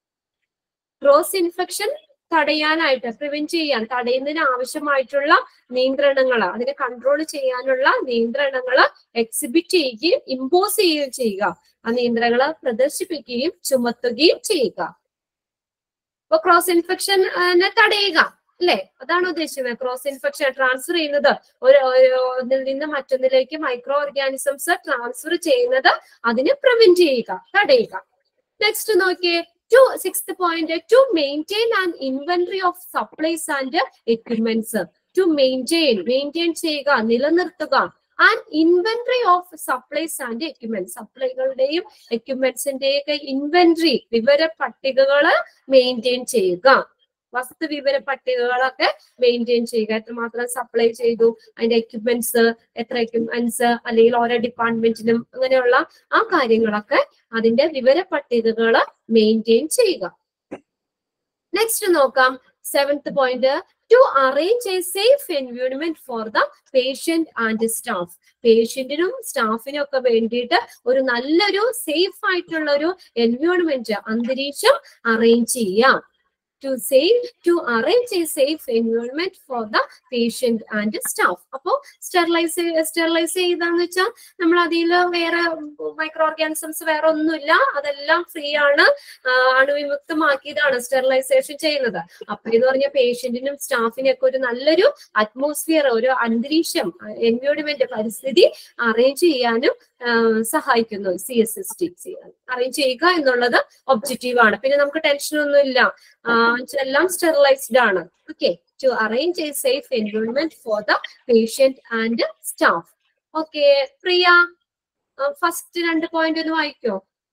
S5: ക്രോസ് ഇൻഫെക്ഷൻ തടയാനായിട്ട് പ്രിവെന്റ് ചെയ്യാൻ തടയുന്നതിന് ആവശ്യമായിട്ടുള്ള നിയന്ത്രണങ്ങൾ അതിനെ കൺട്രോൾ ചെയ്യാനുള്ള നിയന്ത്രണങ്ങൾ എക്സിബിറ്റ് ചെയ്യുകയും ഇമ്പോസ് ചെയ്യുകയും ചെയ്യുക ആ നിയന്ത്രണങ്ങൾ പ്രദർശിപ്പിക്കുകയും ചുമത്തുകയും ചെയ്യുക അപ്പൊ ക്രോസ് ഇൻഫെക്ഷൻ തടയുക അല്ലേ അതാണ് ഉദ്ദേശിക്കുന്നത് ക്രോസ് ഇൻഫെക്ഷൻ ട്രാൻസ്ഫർ ചെയ്യുന്നത് ഒരു ഒരു ഒന്നിൽ നിന്ന് മറ്റൊന്നിലേക്ക് മൈക്രോ ഓർഗാനിസംസ് ട്രാൻസ്ഫർ ചെയ്യുന്നത് അതിനെ പ്രിവെന്റ് ചെയ്യുക തടയുക നെക്സ്റ്റ് നോക്കിയേ to sixth point to maintain and inventory of supplies and equipments to maintain maintain ചെയ്യുക നിലനിർത്തുക and inventory of supplies and equipment സപ്ലൈകളുടെയും എക്യുപ്മെന്റ്സിന്റെയൊക്കെ ഇൻവെന്ററി വിവര പട്ടികകള് മെയിൻറ്റെയിൻ ചെയ്യുക വസ്തു വിവര പട്ടികകളൊക്കെ മെയിൻറ്റെയിൻ ചെയ്യുക എത്രമാത്രം സപ്ലൈ ചെയ്തു അതിന്റെ എക്യുപ്മെന്റ്സ് എത്ര എക്യുപ്മെന്റ്സ് അല്ലെങ്കിൽ ഓരോ ഡിപ്പാർട്ട്മെന്റിനും അങ്ങനെയുള്ള ആ കാര്യങ്ങളൊക്കെ അതിന്റെ വിവര പട്ടികകള് മെയിൻറ്റെയിൻ ചെയ്യുക നെക്സ്റ്റ് നോക്കാം seventh point to arrange a safe environment for the patient and staff പേഷ്യന്റിനും സ്റ്റാഫിനും ഒക്കെ വേണ്ടിയിട്ട് ഒരു നല്ലൊരു സേഫ് ആയിട്ടുള്ള ഒരു എൻവയോൺമെന്റ് അന്തരീക്ഷം അറേഞ്ച് ചെയ്യാം to save to arrange a safe environment for the patient and staff അപ്പോ സ്റ്റെറിലൈസ് സ്റ്റെറിലൈസ് ചെയ്താന്ന് വെച്ചാൽ നമ്മൾ അതിൽ വേറെ മൈക്രോ ഓർഗാനിസംസ് വേറെ ഒന്നുമില്ല അതെല്ലാം ഫ്രീ ആണ് ആ, അണുവിമുക്തമാക്കിയതാണ് സ്റ്റെറിലൈസേഷൻ ചെയ്യുന്നത് അപ്പൊ എന്ന് പറഞ്ഞ പേഷ്യന്റിനും സ്റ്റാഫിനും ഒക്കെ ഒരു നല്ലൊരു അറ്റ്മോസ്ഫിയർ ഒരു അന്തരീക്ഷം എൻവയോൺമെന്റ് പരിസ്ഥിതി അറേഞ്ച് ചെയ്യാനും ആ, സഹായിക്കുന്നു C S S T arrange ചെയ്യുക എന്നുള്ളത് ഒബ്ജക്റ്റീവ് ആണ് പിന്നെ നമുക്ക് ടെൻഷൻ ഒന്നും ഇല്ല ആ, എല്ലാം സ്റ്റെറിലൈസ്ഡ് ആണ് okay to arrange a safe environment for the patient and staff okay Priya first രണ്ട് പോയിന്റ് ഒന്ന് വായിക്കോ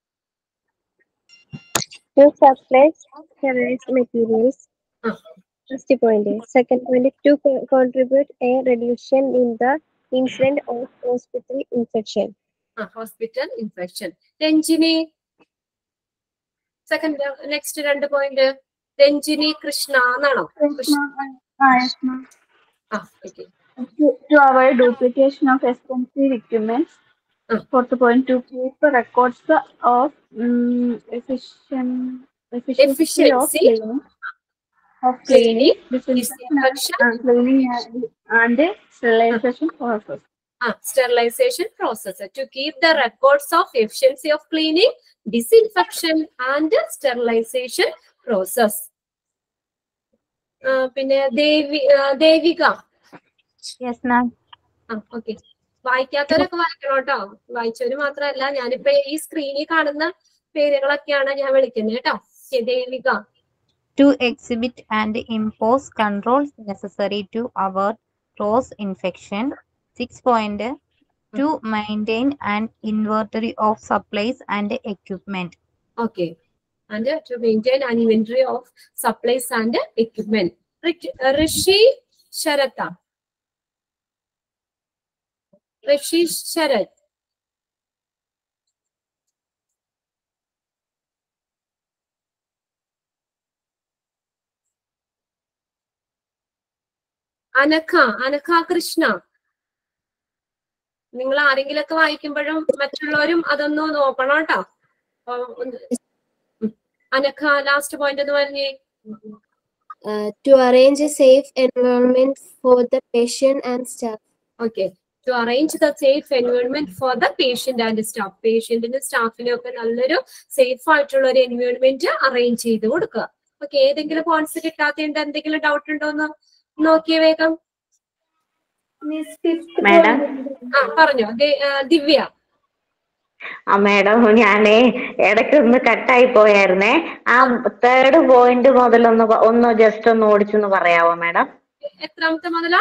S6: to supplies sterilized materials.
S5: Ah.
S6: First point. Second point, to co- contribute a reduction in the incident of hospital infection.
S5: Hospital infection Ranjini second next രണ്ട് പോയിന്റ് രഞ്ജിനി കൃഷ്ണ എന്നാണോ കൃഷ്ണ ആ okay
S7: to, to avoid duplication of expensive equipment.
S5: Ah.
S7: Fourth point to keep records of um, efficient efficiency of
S5: Efficiency.
S7: cleaning of cleaning,
S5: cleaning
S7: disinfection and,
S5: disinfection.
S7: and cleaning and, and sterilization process.
S5: ആ sterilization process to keep the records of efficiency of cleaning disinfection and sterilization process പിന്നെ ദേവി ആ, ദേവിക
S1: Yes, ma'am.
S5: ആ ഓക്കെ വായിക്കാത്തവരൊക്കെ വായിക്കണം കേട്ടോ വായിച്ചവര് മാത്രമല്ല ഞാനിപ്പോ ഈ സ്ക്രീനിൽ കാണുന്ന പേരുകളൊക്കെയാണ് ഞാൻ വിളിക്കുന്നത് കേട്ടോ Okay, Devika
S1: To exhibit and impose controls necessary to avoid cross infection. Six point to maintain an inventory of supplies and equipment.
S5: Okay. And uh, to maintain an inventory of supplies and uh, equipment. Rik- uh, Rishi Sharata. Rishi Sharat. Anakha Anakha Krishna നിങ്ങൾ ആരെങ്കിലൊക്കെ വായിക്കുമ്പോഴും മറ്റുള്ളവരും അതൊന്ന് നോക്കണം കേട്ടോ അപ്പൊ ഒന്ന് ഉം. അനഖ ലാസ്റ്റ് പോയിന്റ് എന്ന് പറഞ്ഞേ
S6: Uh, to arrange a safe environment for the patient and staff.
S5: Okay to arrange the safe environment for the patient and staff പേഷ്യന്റിനും സ്റ്റാഫിനും ഒക്കെ നല്ലൊരു സേഫ് ആയിട്ടുള്ള ഒരു എൻവയോൺമെന്റ് അറേഞ്ച് ചെയ്ത് കൊടുക്കുക ഓക്കെ ഏതെങ്കിലും പോയിന്റ്സ് കിട്ടാത്തതുണ്ട് എന്തെങ്കിലും ഡൗട്ട് ഉണ്ടോ എന്ന് നോക്കിയേ വേഗം
S7: Miss fifth
S3: Madam.
S7: point.
S5: ആ പറഞ്ഞോ ദേ- ആ, ദിവ്യ
S8: ആ മേഡം ഞാനേ ഇടയ്ക്കൊന്ന് കട്ടായി പോയായിരുന്നേ ആ തേർഡ് പോയിന്റ് മുതലൊന്ന് പ- ഒന്ന് ജസ്റ്റ് ഒന്ന് ഓടിച്ചൊന്ന് പറയാവോ മേഡം
S5: എത്രാമത്തെ മുതലാ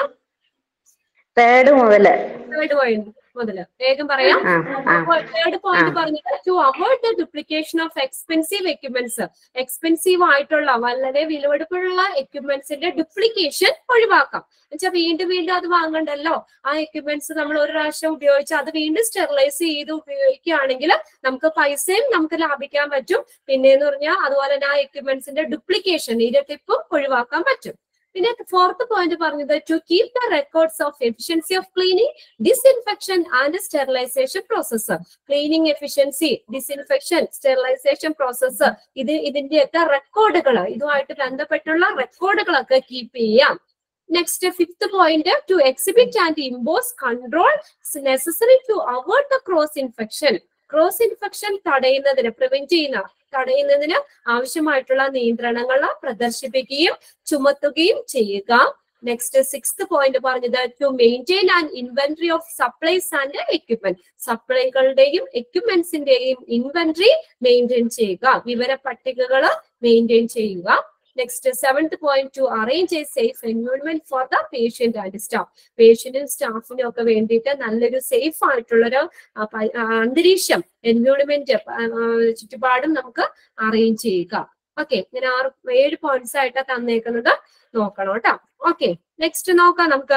S8: തേർഡ് മുതല്
S5: തേർഡ് പോയിന്റ് മുതല് വേഗം പറയാം
S8: ആ ആ
S5: തേർഡ് പോയിന്റ്
S8: ആ.
S5: പറഞ്ഞത് to avoid the duplication of expensive equipments expensive ആയിട്ടുള്ള വളരെ വിലപിടിപ്പുള്ള എക്യുപ്മെന്റ്സിന്റെ ഡ്യൂപ്ലിക്കേഷൻ ഒഴിവാക്കാം എന്നുവെച്ചാൽ വീണ്ടും വീണ്ടും അത് വാങ്ങണ്ടല്ലോ ആ എക്യുപ്മെന്റ്സ് നമ്മൾ ഒരു പ്രാവശ്യം ഉപയോഗിച്ച് അത് വീണ്ടും സ്റ്റെറിലൈസ് ചെയ്ത് ഉപയോഗിക്കുകയാണെങ്കിൽ നമുക്ക് പൈസയും നമുക്ക് ലാഭിക്കാൻ പറ്റും പിന്നെ എന്ന് പറഞ്ഞാൽ അതുപോലെ തന്നെ ആ എക്യുപ്മെന്റ്സിന്റെ ഡ്യൂപ്ലിക്കേഷൻ ഇരട്ടിപ്പും ഒഴിവാക്കാൻ പറ്റും പിന്നെ ഫോർത്ത് പോയിന്റ് പറഞ്ഞത് to keep the records of efficiency of cleaning disinfection and sterilization process cleaning efficiency disinfection sterilization process ഇത് ഇതിന്റെയൊക്കെ റെക്കോർഡുകൾ ഇതുമായിട്ട് ബന്ധപ്പെട്ടുള്ള റെക്കോർഡുകളൊക്കെ കീപ്പ് ചെയ്യാം next fifth point to exhibit and impose control necessary to avoid the cross infection cross infection തടയുന്നതിന് പ്രിവെന്റ് ചെയ്യുന്ന തടയുന്നതിന് ആവശ്യമായിട്ടുള്ള നിയന്ത്രണങ്ങൾ പ്രദർശിപ്പിക്കുകയും ചുമത്തുകയും ചെയ്യുക നെക്സ്റ്റ് സിക്സ്ത് പോയിന്റ് പറഞ്ഞത് to maintain and inventory of supplies and equipment സപ്ലൈകളുടെയും എക്യുപ്മെന്റ്സിന്റെയും inventory maintain ചെയ്യുക വിവര പട്ടികകൾ മെയിൻറ്റെയിൻ ചെയ്യുക next seventh point to arrange a safe environment for the patient and staff പേഷ്യന്റും സ്റ്റാഫിനും ഒക്കെ വേണ്ടിയിട്ട് നല്ലൊരു സേഫ് ആയിട്ടുള്ളൊരു ആ, പ- ആ, അന്തരീക്ഷം എൻവയോൺമെന്റ് ചുറ്റുപാടും നമുക്ക് അറേഞ്ച് ചെയ്യുക ഓക്കെ ഇങ്ങനെ ആറ് ഏഴ് പോയിന്റ്സ് ആയിട്ടാണ് തന്നേക്കുന്നത് നോക്കണം കേട്ടോ ഓക്കെ നെക്സ്റ്റ് നോക്കാം നമുക്ക്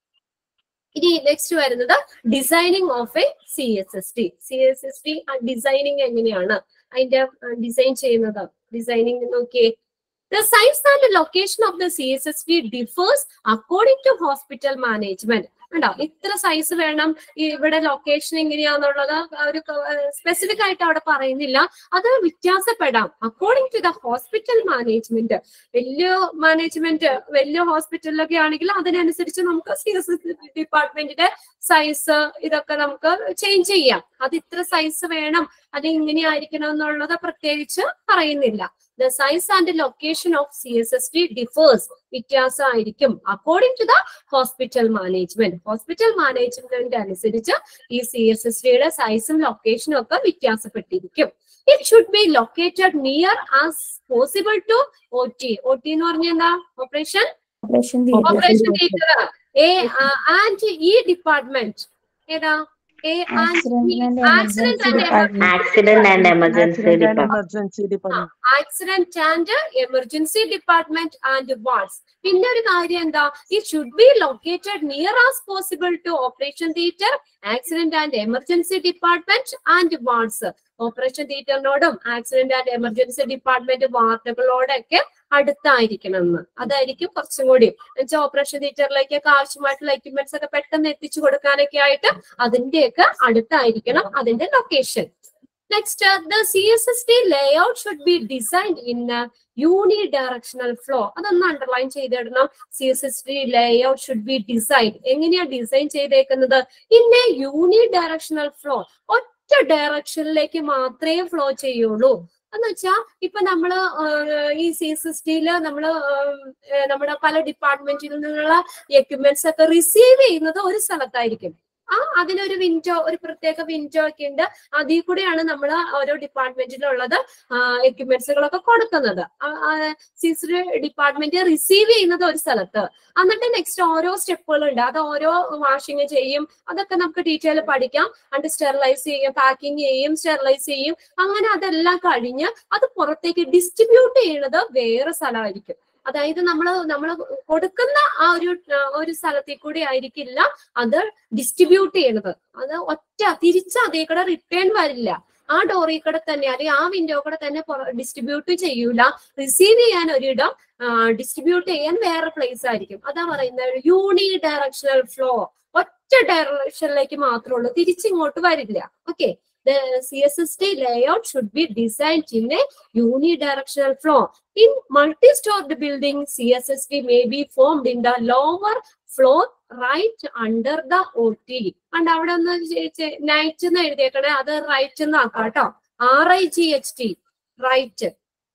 S5: ഇനി നെക്സ്റ്റ് വരുന്നത് designing of a C S S T C S S T designing എങ്ങനെയാണ് അതിന്റെ ഡിസൈൻ ചെയ്യുന്നത് ഡിസൈനിങ് നോക്കിയേ The size and location of the CSSD differs according to hospital management. ഉണ്ടോ ഇത്ര സൈസ് വേണം ഈ ഇവിടെ ലൊക്കേഷൻ എങ്ങനെയാന്നുള്ളത് ഒരു സ്പെസിഫിക് ആയിട്ട് അവിടെ പറയുന്നില്ല അത് വ്യത്യാസപ്പെടാം according to the hospital management വലിയ മാനേജ്മെന്റ് വലിയ ഹോസ്പിറ്റലിലൊക്കെ ആണെങ്കിൽ അതിനനുസരിച്ച് നമുക്ക് സി എസ് ഡിപ്പാർട്ട്മെന്റിന്റെ സൈസ് ഇതൊക്കെ നമുക്ക് ചേഞ്ച് ചെയ്യാം അത് ഇത്ര സൈസ് വേണം അത് ഇങ്ങനെ ആയിരിക്കണം എന്നുള്ളത് പ്രത്യേകിച്ച് പറയുന്നില്ല the size and location of C S S D differs വ്യത്യാസമായിരിക്കും according to the hospital management hospital management അനുസരിച്ച് ഈ സി എസ് എസ് ഡിയുടെ സൈസും ലൊക്കേഷനും ഒക്കെ വ്യത്യാസപ്പെട്ടിരിക്കും it should be located near as possible to O T O T എന്ന് പറഞ്ഞ എന്താ operation operation theatre A and E department ഏതാ A and accident and
S8: accident and emergency department
S9: emergency department
S5: accident and emergency department and wards പിന്നെ ഒരു കാര്യം എന്താ it should be located near as possible to operation theatre accident and emergency department and wards operation തിയേറ്ററിനോടും ആക്സിഡന്റ് ആൻഡ് എമർജൻസി ഡിപ്പാർട്ട്മെന്റ് വാർഡുകളോടൊക്കെ അടുത്തായിരിക്കണം എന്ന് അതായിരിക്കും കുറച്ചും കൂടി എന്നുവെച്ചാൽ ഓപ്പറേഷൻ തിയേറ്ററിലേക്കൊക്കെ ആവശ്യമായിട്ടുള്ള എക്യുപ്മെന്റ്സ് ഒക്കെ പെട്ടെന്ന് എത്തിച്ചു കൊടുക്കാനൊക്കെ ആയിട്ട് അതിന്റെയൊക്കെ അടുത്തായിരിക്കണം അതിന്റെ location next the C S S T layout should be designed in unidirectional flow അതൊന്ന് അണ്ടർലൈൻ ചെയ്തിടണം C S S T layout should be design എങ്ങനെയാ ഡിസൈൻ ചെയ്തേക്കുന്നത് in a unidirectional flow ഒറ്റ ഡയറക്ഷനിലേക്ക് മാത്രമേ ഫ്ലോ ചെയ്യുള്ളൂ എന്ന് വെച്ചാൽ ഇപ്പൊ നമ്മള് ആഹ്, ഈ സി എസ് എസ് ടിയില് നമ്മള് ആഹ്, ഏഹ്, നമ്മുടെ പല ഡിപ്പാർട്ട്മെന്റിൽ നിന്നുള്ള എക്യുപ്മെന്റ്സ് ഒക്കെ റിസീവ് ചെയ്യുന്നത് ഒരു സ്ഥലത്തായിരിക്കും ആ അതിനൊരു വിൻഡോ ഒരു പ്രത്യേക വിൻഡോ ഒക്കെ ഉണ്ട് അതിൽ കൂടെയാണ് നമ്മൾ ഓരോ ഡിപ്പാർട്ട്മെന്റിലുള്ളത് എക്യുപ്മെന്റ്സുകളൊക്കെ കൊടുക്കുന്നത് സിസിയുടെ ഡിപ്പാർട്ട്മെന്റ് റിസീവ് ചെയ്യുന്നത് ഒരു സ്ഥലത്ത് എന്നിട്ട് നെക്സ്റ്റ് ഓരോ സ്റ്റെപ്പുകൾ ഉണ്ട് അത് ഓരോ വാഷിങ് ചെയ്യും അതൊക്കെ നമുക്ക് ഡീറ്റെയിൽ പഠിക്കാം അത് സ്റ്റെറിലൈസ് ചെയ്യും പാക്കിംഗ് ചെയ്യും സ്റ്റെറിലൈസ് ചെയ്യും അങ്ങനെ അതെല്ലാം കഴിഞ്ഞ് അത് പുറത്തേക്ക് ഡിസ്ട്രിബ്യൂട്ട് ചെയ്യുന്നത് വേറെ സ്ഥലമായിരിക്കും അതായത് നമ്മൾ നമ്മൾ കൊടുക്കുന്ന ആ ഒരു ആ, ഒരു സ്ഥലത്തിൽ കൂടി ആയിരിക്കില്ല അത് ഡിസ്ട്രിബ്യൂട്ട് ചെയ്യണത് അത് ഒറ്റ തിരിച്ച് അതേ കൂടെ റിട്ടേൺ വരില്ല ആ ഡോറിൽ കൂടെ തന്നെ അല്ലെങ്കിൽ ആ വിൻഡോ കൂടെ തന്നെ ഡിസ്ട്രിബ്യൂട്ട് ചെയ്യൂല റിസീവ് ചെയ്യാൻ ഒരിടം ഡിസ്ട്രിബ്യൂട്ട് ചെയ്യാൻ വേറെ പ്ലേസ് ആയിരിക്കും അതാ പറയുന്നത് യൂണി ഡയറക്ഷണൽ ഫ്ലോ ഒറ്റ ഡയറക്ഷനിലേക്ക് മാത്രമേ ഉള്ളൂ തിരിച്ചിങ്ങോട്ട് വരില്ല okay The CSST layout should be designed in a unidirectional flow. In multi-stored building, CSST may be formed in the lower floor right under the OT. And അവിടെ ഒന്ന് നൈറ്റ് എന്ന് എഴുതിയേക്കണേ അത് റൈറ്റ് എന്ന് ആക്കാം കേട്ടോ R I G H T right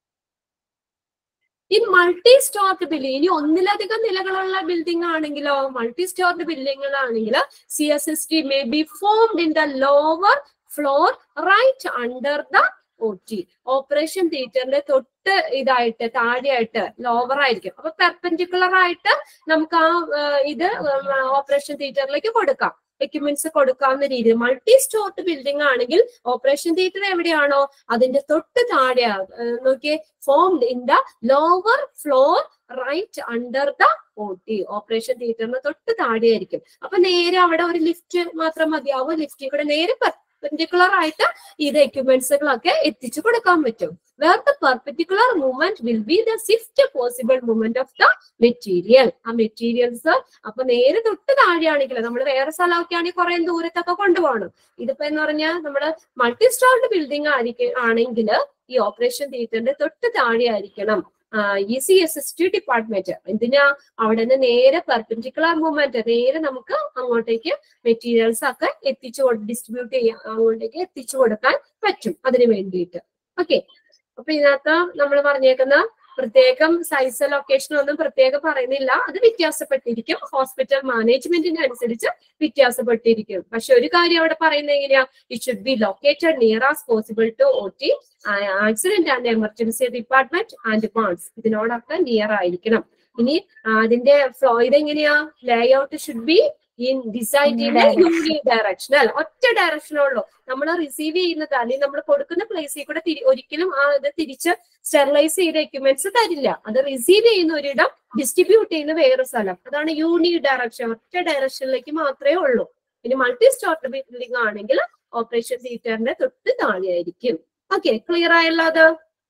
S5: in multi storeyed building ഇനി ഒന്നിലധികം നിലകളുള്ള ബിൽഡിംഗ് ആണെങ്കിലോ മൾട്ടി സ്റ്റോർഡ് ബിൽഡിങ്ങുകളാണെങ്കിൽ C S S T may be formed in the lower floor right under the O T operation തിയേറ്ററിന്റെ തൊട്ട് ഇതായിട്ട് താഴെയായിട്ട് ലോവർ ആയിരിക്കും അപ്പൊ പെർപെൻഡിക്കുലർ ആയിട്ട് നമുക്ക് ആ ആ, ഇത് ഓപ്പറേഷൻ തിയേറ്ററിലേക്ക് കൊടുക്കാം എക്യുപ്മെന്റ്സ് കൊടുക്കാവുന്ന രീതിയിൽ മൾട്ടി സ്റ്റോർഡ് ബിൽഡിംഗ് ആണെങ്കിൽ ഓപ്പറേഷൻ തിയേറ്റർ എവിടെയാണോ അതിന്റെ തൊട്ട് താഴെ നോക്കിയേ formed in the lower floor right under the O T operation തിയേറ്ററിന് തൊട്ട് താഴെയായിരിക്കും അപ്പൊ നേരെ അവിടെ ഒരു ലിഫ്റ്റ് മാത്രം മതിയാവും ലിഫ്റ്റിൽ കൂടെ നേരെ പെർപെൻഡിക്കുലർ ആയിട്ട് ഇത് എക്യുപ്മെന്റ്സുകളൊക്കെ എത്തിച്ചു കൊടുക്കാൻ പറ്റും where the perpendicular movement will be the swift possible movement of the material ആ മെറ്റീരിയൽസ് അപ്പൊ നേരെ തൊട്ട് താഴെയാണെങ്കിൽ നമ്മൾ വേറെ സ്ഥലമൊക്കെ ആണെങ്കിൽ കുറെ ദൂരത്തൊക്കെ കൊണ്ടുപോകണം ഇതിപ്പോ എന്ന് പറഞ്ഞാൽ നമ്മള് മൾട്ടി സ്റ്റോൾഡ് ബിൽഡിംഗ് ആയിരിക്കും ആണെങ്കിൽ ഈ ഓപ്പറേഷൻ തിയേറ്ററിന്റെ തൊട്ട് താഴെ ആയിരിക്കണം E C S S T department എന്തിനാ അവിടെ നിന്ന് നേരെ പെർപെൻഡിക്കുലർ മൂവ്മെന്റ് നേരെ നമുക്ക് അങ്ങോട്ടേക്ക് മെറ്റീരിയൽസ് ഒക്കെ എത്തിച്ചു ഡിസ്ട്രിബ്യൂട്ട് ചെയ്യാൻ അങ്ങോട്ടേക്ക് എത്തിച്ചു കൊടുക്കാൻ പറ്റും അതിന് വേണ്ടിയിട്ട് ഓക്കെ അപ്പൊ ഇതിനകത്ത് നമ്മൾ പറഞ്ഞേക്കുന്ന പ്രത്യേകം സൈസ് ലൊക്കേഷൻ ഒന്നും പ്രത്യേകം പറയുന്നില്ല അത് വ്യത്യാസപ്പെട്ടിരിക്കും ഹോസ്പിറ്റൽ മാനേജ്മെന്റിന് അനുസരിച്ച് വ്യത്യാസപ്പെട്ടിരിക്കും പക്ഷെ ഒരു കാര്യം അവിടെ പറയുന്നത് എങ്ങനെയാ it should be located near as possible to O T accident and emergency department and വാൺസ് ഇതിനോടൊക്കെ നിയർ ആയിരിക്കണം ഇനി ആ, അതിന്റെ ഫ്ലോ ഇതെങ്ങനെയാ layout should be in designed in unidirectional ഒറ്റ ഡയറക്ഷനേ ഉള്ളൂ നമ്മൾ റിസീവ് ചെയ്യുന്നത് അല്ലെങ്കിൽ നമ്മൾ കൊടുക്കുന്ന പ്ലേസിൽ കൂടെ തിരി- ഒരിക്കലും ആ ഇത് തിരിച്ച് സ്റ്റെറിലൈസ് ചെയ്ത എക്യുപ്മെന്റ്സ് തരില്ല അത് റിസീവ് ചെയ്യുന്ന ഒരിടം ഡിസ്ട്രിബ്യൂട്ട് ചെയ്യുന്ന വേറെ സ്ഥലം അതാണ് യൂണി ഡയറക്ഷൻ ഒറ്റ ഡയറക്ഷനിലേക്ക് മാത്രമേ ഉള്ളൂ ഇനി മൾട്ടി സ്റ്റോർട്ട് ബിൽഡിംഗ് ആണെങ്കിൽ ഓപ്പറേഷൻ തിയേറ്ററിന്റെ തൊട്ട് താഴെയായിരിക്കും ഓക്കെ ക്ലിയർ ആയല്ലോ അത്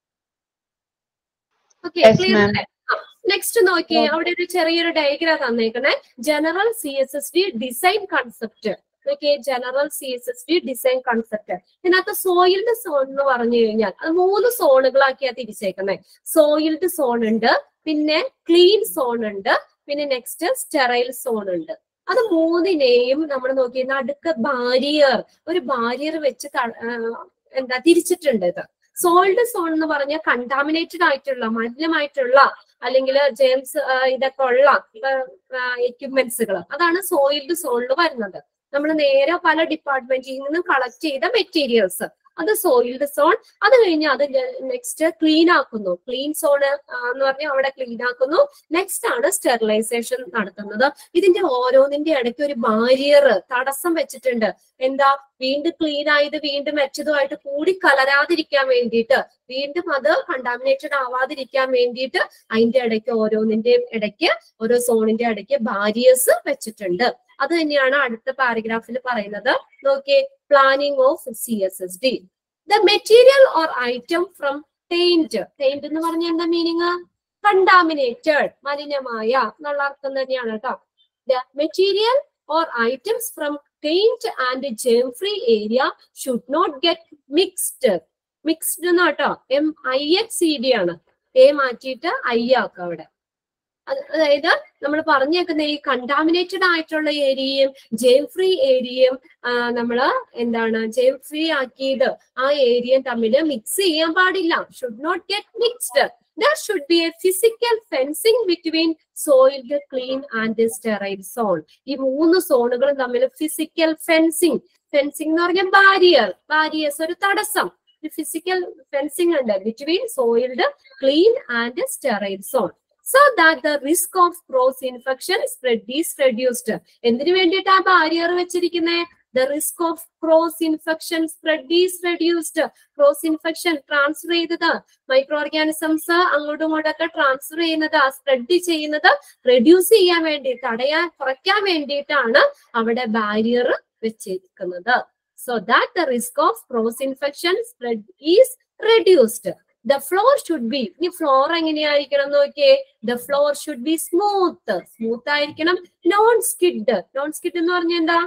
S5: okay
S4: Yes,
S5: clear
S4: ma'am.
S5: Next നോക്കിയേ അവിടെ ഒരു ചെറിയൊരു ഡയഗ്രാം തന്നേക്കണേ general C S S D design concept okay general C S S D design concept ഇതിനകത്ത് സോയിൽഡ് സോൺ എന്ന് പറഞ്ഞു കഴിഞ്ഞാൽ അത് മൂന്ന് സോണുകളാക്കിയാ തിരിച്ചേക്കുന്നത് സോയിൽഡ് സോൺ ഉണ്ട് പിന്നെ ക്ലീൻ സോൺ ഉണ്ട് പിന്നെ നെക്സ്റ്റ് സ്റ്റെറൈൽ സോൺ ഉണ്ട് അത് മൂന്നിനെയും നമ്മൾ നോക്കി നടുക്ക് ബാരിയർ ഒരു ബാരിയർ വെച്ച് ത- ആ, എന്താ തിരിച്ചിട്ടുണ്ട് ഇത് സോൾഡ് സോൺ എന്ന് പറഞ്ഞാൽ കണ്ടാമിനേറ്റഡ് ആയിട്ടുള്ള മലിനമായിട്ടുള്ള അല്ലെങ്കിൽ ജെയിംസ് ഇതൊക്കെ ഉള്ള എക്യുപ്മെന്റ്സുകൾ അതാണ് സോയിൽഡ് സോണിൽ വരുന്നത് നമ്മൾ നേരെ പല ഡിപ്പാർട്ട്മെന്റിൽ നിന്നും കളക്ട് ചെയ്ത മെറ്റീരിയൽസ് അത് സോയിൽഡ് സോൺ അത് കഴിഞ്ഞ് അത് നെക്സ്റ്റ് ക്ലീൻ ആക്കുന്നു ക്ലീൻ സോൺ എന്ന് പറഞ്ഞാൽ അവിടെ ക്ലീൻ ആക്കുന്നു നെക്സ്റ്റ് ആണ് സ്റ്റെറിലൈസേഷൻ നടത്തുന്നത് ഇതിന്റെ ഓരോന്നിന്റെ ഇടയ്ക്ക് ഒരു ബാരിയർ തടസ്സം വെച്ചിട്ടുണ്ട് എന്താ വീണ്ടും ക്ലീൻ ആയത് വീണ്ടും വെച്ചതുമായിട്ട് കൂടി കലരാതിരിക്കാൻ വേണ്ടിയിട്ട് വീണ്ടും അത് കണ്ടാമിനേറ്റഡ് ആവാതിരിക്കാൻ വേണ്ടിയിട്ട് അതിന്റെ ഇടയ്ക്ക് ഓരോന്നിന്റെയും ഇടയ്ക്ക് ഓരോ സോണിന്റെ ഇടയ്ക്ക് ബാരിയേഴ്സ് വെച്ചിട്ടുണ്ട് അത് തന്നെയാണ് അടുത്ത പാരഗ്രാഫിൽ പറയുന്നത് നോക്കിയേ planning of C S S D the material or item from paint paint എന്ന് പറഞ്ഞ എന്താ മീനിങ് കണ്ടാമിനേറ്റഡ് മലിനമായ എന്നുള്ള അർത്ഥം തന്നെയാണ് കേട്ടോ the material or items from paint and germ free area should not get mixed mixed എന്നാട്ടോ M I X C D ആണ് എ മാറ്റിയിട്ട് ഐ ആക്കുക അവിടെ അത് അതായത് നമ്മൾ പറഞ്ഞേക്കുന്ന ഈ കണ്ടാമിനേറ്റഡ് ആയിട്ടുള്ള ഏരിയയും ജെയിം ഫ്രീ ഏരിയയും നമ്മൾ എന്താണ് ജെയിം ഫ്രീ ആക്കിയത് ആ ഏരിയയും തമ്മിൽ മിക്സ് ചെയ്യാൻ പാടില്ല should not get mixed there should be a physical fencing between soiled clean and sterile zone ഈ മൂന്ന് സോണുകളും തമ്മിൽ ഫിസിക്കൽ ഫെൻസിങ് ഫെൻസിങ് എന്ന് പറഞ്ഞാൽ ബാരിയർ ബാരിയേഴ്സ് ഒരു തടസ്സം ഒരു ഫിസിക്കൽ ഫെൻസിങ് ഉണ്ട് between soiled clean and sterile zone so that the risk of cross infection spread is reduced എന്തിനു വേണ്ടിയിട്ട് ആ ബാരിയർ വെച്ചിരിക്കുന്നത് the risk of cross infection spread is reduced cross infection transfer ചെയ്തത് മൈക്രോ ഓർഗാനിസംസ് അങ്ങോട്ടും ഇങ്ങോട്ടൊക്കെ ട്രാൻസ്ഫർ ചെയ്യുന്നത് സ്പ്രെഡ് ചെയ്യുന്നത് റെഡ്യൂസ് ചെയ്യാൻ വേണ്ടി തടയാൻ കുറയ്ക്കാൻ വേണ്ടിയിട്ടാണ് അവിടെ ബാരിയർ വെച്ചിരിക്കുന്നത് so that the risk of cross infection spread is reduced the floor should be ഇനി ഫ്ലോർ എങ്ങനെയായിരിക്കണം നോക്കിയേ the floor should be smooth smooth ആയിരിക്കണം നോൺ സ്കിഡ് നോൺ സ്കിഡ് എന്ന് പറഞ്ഞാൽ എന്താ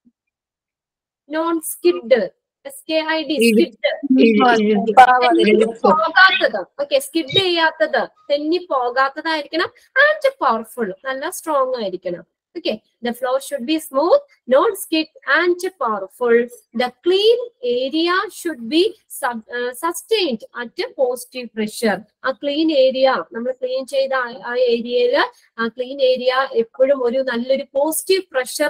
S5: non skid S K I D skid പോകാത്തത് ഓക്കെ സ്കിഡ് ചെയ്യാത്തത് തെന്നി പോകാത്തതായിരിക്കണം ആൻഡ് പവർഫുൾ നല്ല സ്ട്രോങ് ആയിരിക്കണം Okay, the floor should be smooth, non-skid and powerful. The clean area should be sub, uh, sustained at a positive pressure. ആ ക്ലീൻ ഏരിയ നമ്മൾ ക്ലീൻ ചെയ്ത ആ- ആ ഏരിയയിൽ ആ ക്ലീൻ ഏരിയ എപ്പോഴും ഒരു നല്ലൊരു പോസിറ്റീവ് പ്രഷർ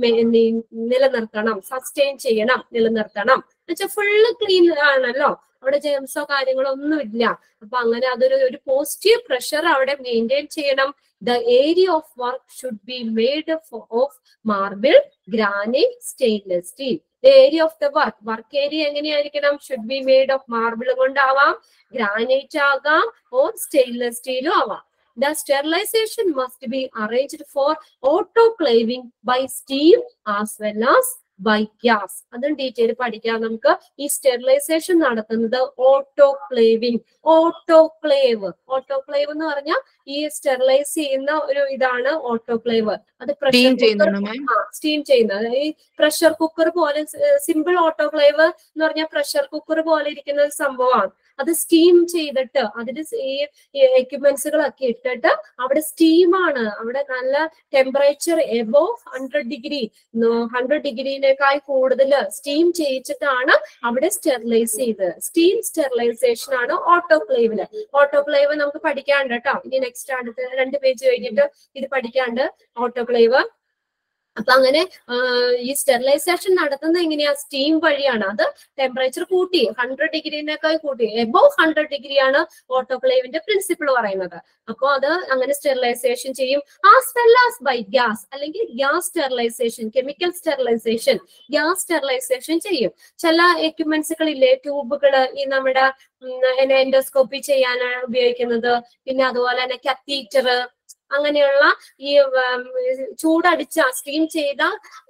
S5: നിലനിർത്തണം സസ്റ്റെയിൻ ചെയ്യണം നിലനിർത്തണം എന്നുവെച്ചാൽ ഫുള്ള് ക്ലീൻ ആണല്ലോ അവിടെ ജെംസോ കാര്യങ്ങളോ ഒന്നും ഇല്ല അപ്പൊ അങ്ങനെ അതൊരു ഒരു പോസിറ്റീവ് പ്രഷർ അവിടെ മെയിൻറ്റെയിൻ ചെയ്യണം the area of work should be made of marble granite stainless steel the area of the work work area എങ്ങനെയായിരിക്കണം should be made of marble കൊണ്ടാവാം ഗ്രാനൈറ്റ് ആകാം ഓർ സ്റ്റെയിൻലെസ് സ്റ്റീലും ആവാം the sterilization must be arranged for autoclaving by steam as well as by gas അതും ഡീറ്റെയിൽ പഠിക്കാം നമുക്ക് ഈ സ്റ്റെറിലൈസേഷൻ നടത്തുന്നത് ഓട്ടോക്ലേവിംഗ് ഓട്ടോക്ലേവ് ഓട്ടോക്ലേവ് എന്ന് പറഞ്ഞാൽ ഈ സ്റ്റെറിലൈസ് ചെയ്യുന്ന ഒരു ഇതാണ് ഓട്ടോക്ലേവ് അത്
S2: Steam
S5: പ്രഷർ
S2: ചെയ്യുന്നുണ്ടോ മാം
S5: സ്റ്റീം ചെയ്യുന്നത് ഈ പ്രഷർ കുക്കർ പോലെ സിമ്പിൾ ഓട്ടോക്ലേവ് എന്ന് പറഞ്ഞാൽ പ്രഷർ കുക്കർ പോലെ ഇരിക്കുന്ന ഒരു സംഭവമാണ് അത് സ്റ്റീം ചെയ്തിട്ട് അതിന് ഈ എക്യുപ്മെന്റ്സുകളൊക്കെ ഇട്ടിട്ട് അവിടെ സ്റ്റീമാണ് അവിടെ നല്ല temperature above hundred degree hundred ഡിഗ്രിനേക്കാൾ കൂടുതൽ സ്റ്റീം ചെയ്യിച്ചിട്ടാണ് അവിടെ സ്റ്റെറിലൈസ് ചെയ്തത് സ്റ്റീം സ്റ്റെറിലൈസേഷൻ ആണ് ഓട്ടോക്ലേവില് ഓട്ടോക്ലേവ് നമുക്ക് പഠിക്കാണ്ട് കേട്ടോ ഇനി നെക്സ്റ്റ് അടുത്ത രണ്ട് പേജ് കഴിഞ്ഞിട്ട് ഇത് പഠിക്കാണ്ട് ഓട്ടോക്ലേവ് അപ്പൊ അങ്ങനെ ആ, ഈ സ്റ്റെറിലൈസേഷൻ നടത്തുന്നത് എങ്ങനെയാ സ്റ്റീം വഴിയാണ് അത് ടെമ്പറേച്ചർ കൂട്ടി ഹൺഡ്രഡ് ഡിഗ്രിനേക്കാൾ കൂട്ടി എബോവ് ഹൺഡ്രഡ് ഡിഗ്രിയാണ് ഓട്ടോക്ലേവിന്റെ പ്രിൻസിപ്പിൾ പറയുന്നത് അപ്പൊ അത് അങ്ങനെ സ്റ്റെറിലൈസേഷൻ ചെയ്യും as well as by gas അല്ലെങ്കിൽ gas sterilization chemical sterilization gas sterilization ചെയ്യും ചില എക്യുപ്മെന്റ്സുകളില്ലേ ട്യൂബുകള് ഈ നമ്മുടെ എൻഡോസ്കോപ്പി ചെയ്യാൻ ഉപയോഗിക്കുന്നത് പിന്നെ അതുപോലെ തന്നെ കത്തീറ്റർ അങ്ങനെയുള്ള ഈ ഉം, ചൂടടിച്ച സ്റ്റീം ചെയ്ത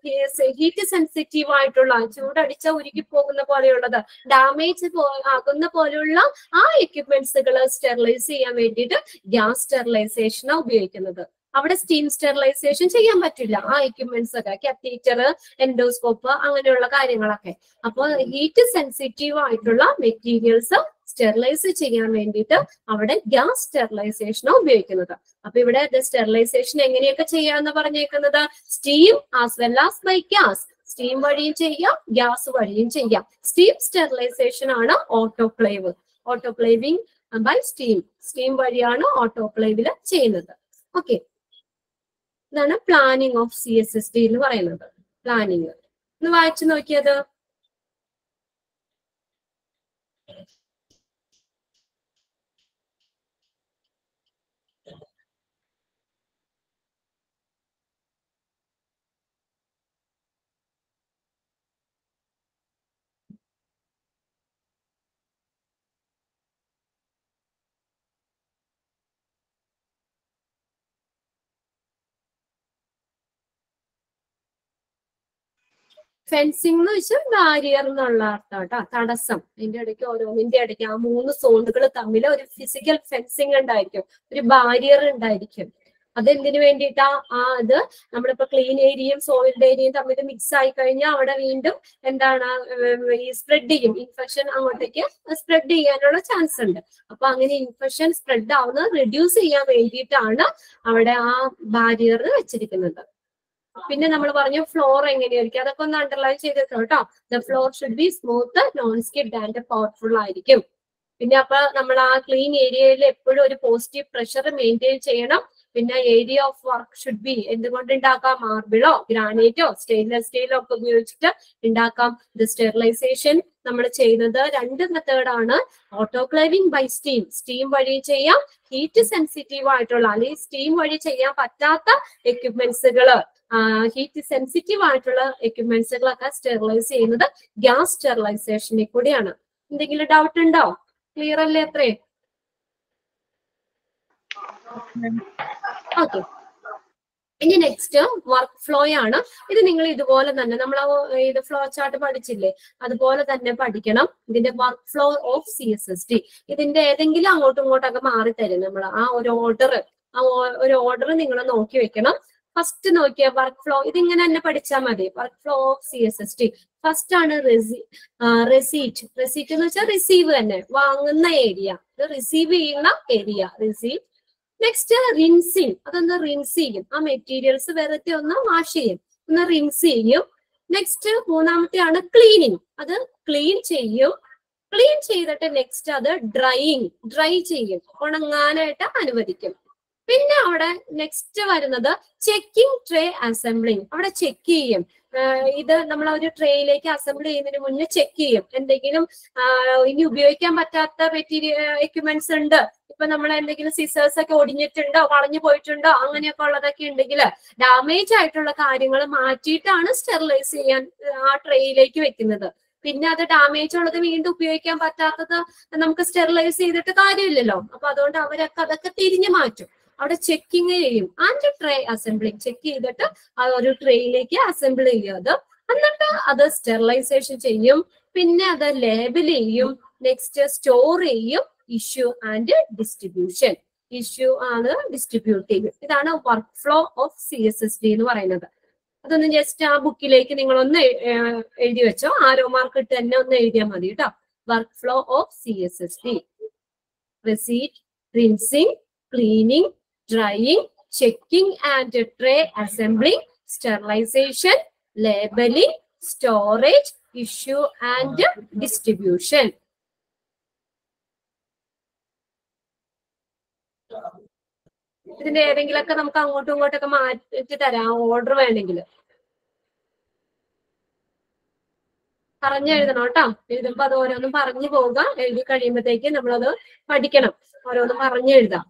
S5: ഹീറ്റ് സെൻസിറ്റീവ് ആയിട്ടുള്ള ചൂടടിച്ച ഉരുകി പോകുന്ന പോലെയുള്ളത് ഡാമേജ് ആകുന്ന പോലെയുള്ള ആ എക്യുപ്മെന്റ്സുകൾ സ്റ്റെറിലൈസ് ചെയ്യാൻ വേണ്ടിയിട്ട് ഗ്യാസ് സ്റ്റെറിലൈസേഷൻ ഉപയോഗിക്കുന്നത് അവിടെ സ്റ്റീം സ്റ്റെറിലൈസേഷൻ ചെയ്യാൻ പറ്റില്ല ആ എക്യുപ്മെന്റ്സ് ഒക്കെ കത്തീറ്റർ എൻഡോസ്കോപ്പ് അങ്ങനെയുള്ള കാര്യങ്ങളൊക്കെ അപ്പോൾ ഹീറ്റ് സെൻസിറ്റീവ് ആയിട്ടുള്ള മെറ്റീരിയൽസ് സ്റ്റെറിലൈസ് ചെയ്യാൻ വേണ്ടിയിട്ട് അവിടെ ഗ്യാസ് സ്റ്റെറിലൈസേഷൻ ഉപയോഗിക്കുന്നത് അപ്പൊ ഇവിടെ സ്റ്റെറിലൈസേഷൻ എങ്ങനെയൊക്കെ ചെയ്യാന്ന് പറഞ്ഞേക്കുന്നത് steam as well as by gas steam വഴിയും ചെയ്യാം ഗ്യാസ് വഴിയും ചെയ്യാം സ്റ്റീം സ്റ്റെറിലൈസേഷൻ ആണ് autoclave autoclaving by steam steam വഴിയാണ് ഓട്ടോക്ലേവില് ചെയ്യുന്നത് ഓക്കെ ഇതാണ് planning of C S S T എന്ന് പറയുന്നത് പ്ലാനിങ് ഒന്ന് വായിച്ചു നോക്കിയത് ഫെൻസിങ് എന്ന് വെച്ചാൽ ബാരിയർ എന്നുള്ള അർത്ഥം കേട്ടോ തടസ്സം അതിന്റെ ഇടയ്ക്ക് ഓരോന്നിന്റെ ഇടയ്ക്ക് ആ മൂന്ന് സോണുകൾ തമ്മിൽ ഒരു ഫിസിക്കൽ ഫെൻസിങ് ഉണ്ടായിരിക്കും ഒരു ബാരിയർ ഉണ്ടായിരിക്കും അതെന്തിനു വേണ്ടിയിട്ടാ ആ അത് നമ്മളിപ്പോ ക്ലീൻ ഏരിയയും സോയിൽഡ് ഏരിയയും തമ്മിൽ മിക്സ് ആയി കഴിഞ്ഞാൽ അവിടെ വീണ്ടും എന്താണ് ഉം, ഈ സ്പ്രെഡ് ചെയ്യും ഇൻഫെക്ഷൻ അങ്ങോട്ടേക്ക് സ്പ്രെഡ് ചെയ്യാനുള്ള ചാൻസ് ഉണ്ട് അപ്പൊ അങ്ങനെ ഇൻഫെക്ഷൻ സ്പ്രെഡ് ആവുന്നത് റെഡ്യൂസ് ചെയ്യാൻ വേണ്ടിയിട്ടാണ് അവിടെ ആ ബാരിയർ വെച്ചിരിക്കുന്നത് പിന്നെ നമ്മൾ പറഞ്ഞു ഫ്ലോർ എങ്ങനെയായിരിക്കും അതൊക്കെ ഒന്ന് അണ്ടർലൈൻ ചെയ്തിട്ടോ കേട്ടോ the floor should be smooth non skid and powerful ആയിരിക്കും പിന്നെ അപ്പൊ നമ്മൾ ആ ക്ലീൻ ഏരിയയിൽ എപ്പോഴും ഒരു പോസിറ്റീവ് പ്രഷർ മെയിൻറ്റെയിൻ ചെയ്യണം പിന്നെ area of work should be എന്തുകൊണ്ട് ഉണ്ടാക്കാം മാർബിളോ ഗ്രാനൈറ്റോ സ്റ്റെയിൻലെസ് സ്റ്റീലോ ഒക്കെ ഉപയോഗിച്ചിട്ട് ഉണ്ടാക്കാം ഇത് സ്റ്റെറിലൈസേഷൻ നമ്മൾ ചെയ്യുന്നത് രണ്ട് മെത്തേഡാണ് ഓട്ടോക്ലേവിംഗ് ബൈ സ്റ്റീം സ്റ്റീം വഴി ചെയ്യാം ഹീറ്റ് സെൻസിറ്റീവ് ആയിട്ടുള്ള അല്ലെങ്കിൽ സ്റ്റീം വഴി ചെയ്യാൻ പറ്റാത്ത എക്യുപ്മെന്റ്സുകൾ ഹീറ്റ് സെൻസിറ്റീവ് ആയിട്ടുള്ള എക്യുപ്മെന്റ്സുകളൊക്കെ സ്റ്റെറിലൈസ് ചെയ്യുന്നത് ഗ്യാസ് സ്റ്റെറിലൈസേഷനിൽ കൂടിയാണ് എന്തെങ്കിലും ഡൗട്ട് ഉണ്ടോ ക്ലിയർ അല്ലേ അത്രേ ഓക്കെ ഇനി നെക്സ്റ്റ് വർക്ക് ഫ്ലോ ആണ് ഇത് നിങ്ങൾ ഇതുപോലെ തന്നെ നമ്മൾ ആ ഇത് ഫ്ലോ ചാർട്ട് പഠിച്ചില്ലേ അതുപോലെ തന്നെ പഠിക്കണം ഇതിന്റെ work flow of C S S T ഇതിന്റെ ഏതെങ്കിലും അങ്ങോട്ടും ഇങ്ങോട്ടൊക്കെ മാറി തരും നമ്മൾ ആ ഒരു ഓർഡർ ആ ഓ- ഒരു ഓർഡർ നിങ്ങൾ നോക്കി വെക്കണം ഫസ്റ്റ് നോക്കിയ വർക്ക് ഫ്ലോ ഇതിങ്ങനെ തന്നെ പഠിച്ചാൽ മതി work flow of C S S T first ആണ് റെസീറ്റ് റെസീറ്റ് എന്ന് വെച്ചാൽ റിസീവ് തന്നെ വാങ്ങുന്ന ഏരിയ ഇത് റിസീവ് ചെയ്യുന്ന ഏരിയ റിസീറ്റ് നെക്സ്റ്റ് റിൻസിങ് അതൊന്ന് റിൻസ് ചെയ്യും ആ മെറ്റീരിയൽസ് വെറുതെ ഒന്ന് വാഷ് ചെയ്യും ഒന്ന് റിൻസ് ചെയ്യും നെക്സ്റ്റ് മൂന്നാമത്തെയാണ് ക്ലീനിങ് അത് ക്ലീൻ ചെയ്യും ക്ലീൻ ചെയ്തിട്ട് നെക്സ്റ്റ് അത് ഡ്രൈയിങ് ഡ്രൈ ചെയ്യും ഉണങ്ങാനായിട്ട് അനുവദിക്കും പിന്നെ അവിടെ നെക്സ്റ്റ് വരുന്നത് ചെക്കിംഗ് ട്രേ അസംബ്ലിങ് അവിടെ ചെക്ക് ചെയ്യും ആഹ് ഇത് നമ്മൾ ഒരു ട്രേയിലേക്ക് അസംബിൾ ചെയ്യുന്നതിന് മുന്നേ ചെക്ക് ചെയ്യും എന്തെങ്കിലും ആഹ് ഇനി ഉപയോഗിക്കാൻ പറ്റാത്ത മെറ്റീരിയൽ എക്യുപ്മെന്റ്സ് ഉണ്ട് ഇപ്പൊ നമ്മൾ എന്തെങ്കിലും സിസേഴ്സ് ഒക്കെ ഒടിഞ്ഞിട്ടുണ്ടോ വളഞ്ഞു പോയിട്ടുണ്ടോ അങ്ങനെയൊക്കെ ഉള്ളതൊക്കെ ഉണ്ടെങ്കിൽ ഡാമേജ് ആയിട്ടുള്ള കാര്യങ്ങൾ മാറ്റിയിട്ടാണ് സ്റ്റെറിലൈസ് ചെയ്യാൻ ആ ട്രേയിലേക്ക് വെക്കുന്നത് പിന്നെ അത് ഡാമേജ് ഉള്ളത് വീണ്ടും ഉപയോഗിക്കാൻ പറ്റാത്തത് നമുക്ക് സ്റ്റെറിലൈസ് ചെയ്തിട്ട് കാര്യമില്ലല്ലോ അപ്പൊ അതുകൊണ്ട് അവരൊക്കെ അതൊക്കെ തിരിഞ്ഞു മാറ്റും അവിടെ ചെക്കിങ് ചെയ്യും ആൻഡ് ട്രേ അസംബ്ലിങ് ചെക്ക് ചെയ്തിട്ട് ആ ഒരു ട്രേയിലേക്ക് അസംബിൾ ചെയ്യും അത് എന്നിട്ട് അത് സ്റ്റെറിലൈസേഷൻ ചെയ്യും പിന്നെ അത് ലേബൽ ചെയ്യും നെക്സ്റ്റ് സ്റ്റോർ ചെയ്യും ഇഷ്യൂ ആൻഡ് ഡിസ്ട്രിബ്യൂഷൻ ഇഷ്യൂ ആണ് ഡിസ്ട്രിബ്യൂട്ട് ചെയ്യും ഇതാണ് work flow of C S S D എന്ന് പറയുന്നത് അതൊന്ന് ജസ്റ്റ് ആ ബുക്കിലേക്ക് നിങ്ങൾ ഒന്ന് എ- എഴുതി വെച്ചോ ആരോ മാർക്ക് ഇട്ട് തന്നെ ഒന്ന് എഴുതിയാൽ മതി കേട്ടോ work flow of C S S D receipt rinsing cleaning drying, checking and tray assembling, sterilization, labeling, storage, issue and distribution. ഇതിന്റെ ഏതെങ്കിലുമൊക്കെ നമുക്ക് അങ്ങോട്ടും ഇങ്ങോട്ടൊക്കെ മാറ്റി തരാം ഓർഡർ വേണമെങ്കിൽ പറഞ്ഞെഴുതണം കേട്ടോ എഴുതുമ്പോ അത് ഓരോന്നും പറഞ്ഞു പോവുക എഴുതി കഴിയുമ്പോഴത്തേക്ക് നമ്മളത് പഠിക്കണം ഓരോന്നും പറഞ്ഞെഴുതാം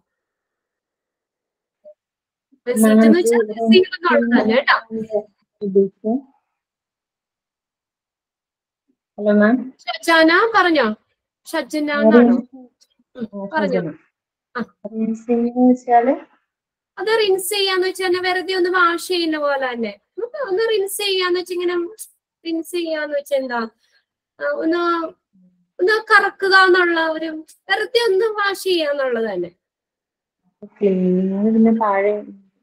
S5: റിസീറ്റ് എന്ന് വെച്ചാൽ റിസീവ് എന്നുള്ളത് തന്നെ കേട്ടോ
S2: ഹലോ മാം
S5: ഷജാന പറഞ്ഞോ ഷജന എന്നാണോ ഉം, പറഞ്ഞോ
S2: വെച്ചാല്
S5: അത് റിൻസ് ചെയ്യാന്ന് വെച്ചാൽ വെറുതെ ഒന്ന് വാഷ് ചെയ്യുന്ന പോലെ തന്നെ നമുക്ക് ഒന്ന് റിൻസ് ചെയ്യാന്ന് വെച്ചാൽ ഇങ്ങനെ റിൻസ് ചെയ്യാന്ന് വെച്ചാൽ എന്താ ആ, ഒന്ന് ഒന്ന് കറക്കുക എന്നുള്ള ഒരു വെറുതെ ഒന്ന് വാഷ് ചെയ്യാന്നുള്ളത് തന്നെ
S2: ക്ലീനിങ് പിന്നെ താഴെ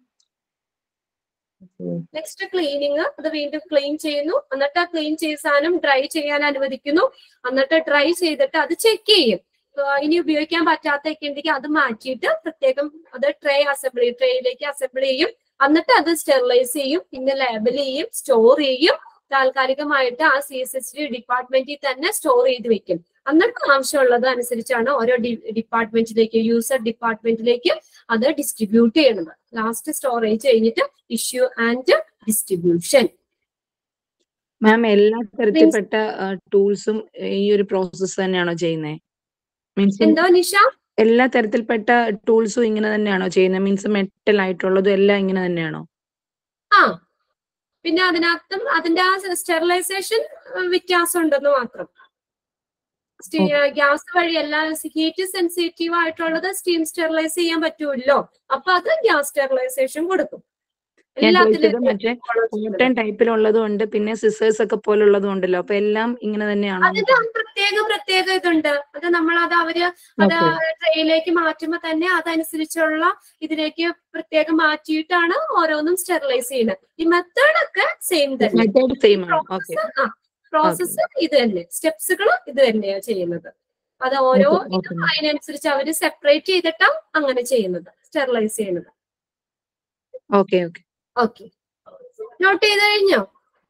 S5: നെക്സ്റ്റ് ക്ലീനിങ് അത് വീണ്ടും ക്ലീൻ ചെയ്യുന്നു എന്നിട്ട് ആ ക്ലീൻ ചെയ്ത സാധനം ഡ്രൈ ചെയ്യാൻ അനുവദിക്കുന്നു എന്നിട്ട് ഡ്രൈ ചെയ്തിട്ട് അത് ചെക്ക് ചെയ്യും ആ, ഇനി ഉപയോഗിക്കാൻ പറ്റാത്തൊക്കെ ഉണ്ടെങ്കിൽ അത് മാറ്റിയിട്ട് പ്രത്യേകം അത് ട്രേ അസംബിൾ ട്രേയിലേക്ക് അസംബിൾ ചെയ്യും എന്നിട്ട് അത് സ്റ്റെറിലൈസ് ചെയ്യും പിന്നെ ലേബൽ ചെയ്യും സ്റ്റോർ ചെയ്യും താൽക്കാലികമായിട്ട് ആ സി എസ് എസ് ഡി ഡിപ്പാർട്ട്മെന്റിൽ തന്നെ സ്റ്റോർ ചെയ്ത് വെക്കും എന്നിട്ട് ആവശ്യമുള്ളത് അനുസരിച്ചാണ് ഓരോ ഡിപ്പാർട്ട്മെന്റിലേക്ക് യൂസർ ഡിപ്പാർട്ട്മെന്റിലേക്ക് അത് ഡിസ്ട്രിബ്യൂട്ട് ചെയ്യണത് ലാസ്റ്റ് സ്റ്റോറേജ് കഴിഞ്ഞിട്ട് ഇഷ്യൂ ആൻഡ് ഡിസ്ട്രിബ്യൂഷൻ
S9: മാം എല്ലാ തരത്തിൽപ്പെട്ട ടൂൾസും ഈ ഒരു പ്രോസസ്സ് തന്നെയാണോ ചെയ്യുന്നത് മീൻസ്
S5: എന്തോ നിഷ
S9: എല്ലാ തരത്തിൽപ്പെട്ട ടൂൾസും ഇങ്ങനെ തന്നെയാണോ ചെയ്യുന്നത് മീൻസ് മെറ്റൽ ആയിട്ടുള്ളതും എല്ലാം ഇങ്ങനെ തന്നെയാണോ
S5: ആ പിന്നെ അതിനകത്തും അതിന്റെ ആ സ്റ്റെറിലൈസേഷൻ വ്യത്യാസം ഉണ്ടെന്ന് മാത്രം ഗ്യാസ് വഴി എല്ലാ ഹീറ്റ് സെൻസിറ്റീവ് ആയിട്ടുള്ളത് സ്റ്റീം സ്റ്റെറിലൈസ് ചെയ്യാൻ പറ്റുമല്ലോ അപ്പൊ അത് ഗ്യാസ് സ്റ്റെറിലൈസേഷൻ കൊടുക്കും
S9: ഞാൻ
S5: എല്ലാത്തിലും
S9: ചോദിച്ചത് മറ്റേ കോട്ടൺ ടൈപ്പിലുള്ളതും ഉണ്ട് പിന്നെ സിസേഴ്സ് ഒക്കെ പോലുള്ളതും ഉണ്ടല്ലോ അപ്പൊ എല്ലാം ഇങ്ങനെ തന്നെയാണോ
S5: അതിന്റെ പ്രത്യേക പ്രത്യേക ഇതുണ്ട് അത് നമ്മൾ അത് അവര് അത്
S9: Okay.
S5: ട്രെയിനിലേക്ക് മാറ്റുമ്പോ തന്നെ അതനുസരിച്ചുള്ള ഇതിലേക്ക് പ്രത്യേകം മാറ്റിയിട്ടാണ് ഓരോന്നും സ്റ്റെറിലൈസ് ചെയ്യുന്നത് ഈ മെത്തേഡ് ഒക്കെ സെയിം തന്നെ
S9: മെത്തേഡ് സെയിം ആണ് ഓക്കെ
S5: പ്രോസസ്സ് ഇത് തന്നെ സ്റ്റെപ്സുകൾ ഇത് തന്നെയാണ് ചെയ്യുന്നത് അത് ഓരോ
S9: Okay,
S5: ഇതും അതിനനുസരിച്ച് അവര് സെപ്പറേറ്റ് ചെയ്തിട്ടാണ് അങ്ങനെ ചെയ്യുന്നത് സ്റ്റെറിലൈസ് ചെയ്യുന്നത്
S9: ഓക്കെ ഓക്കെ
S5: ഓക്കെ നോട്ട് ചെയ്ത് കഴിഞ്ഞോ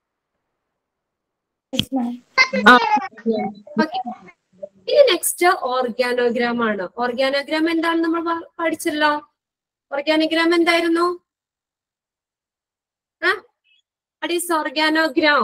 S5: Okay. ഇനി നെക്സ്റ്റ് ഓർഗാനോഗ്രാം ആണ് ഓർഗാനോഗ്രാം എന്താണ് നമ്മൾ പ- പഠിച്ചല്ലോ ഓർഗാനോഗ്രാം എന്തായിരുന്നു ഈസ് ഓർഗാനോഗ്രാം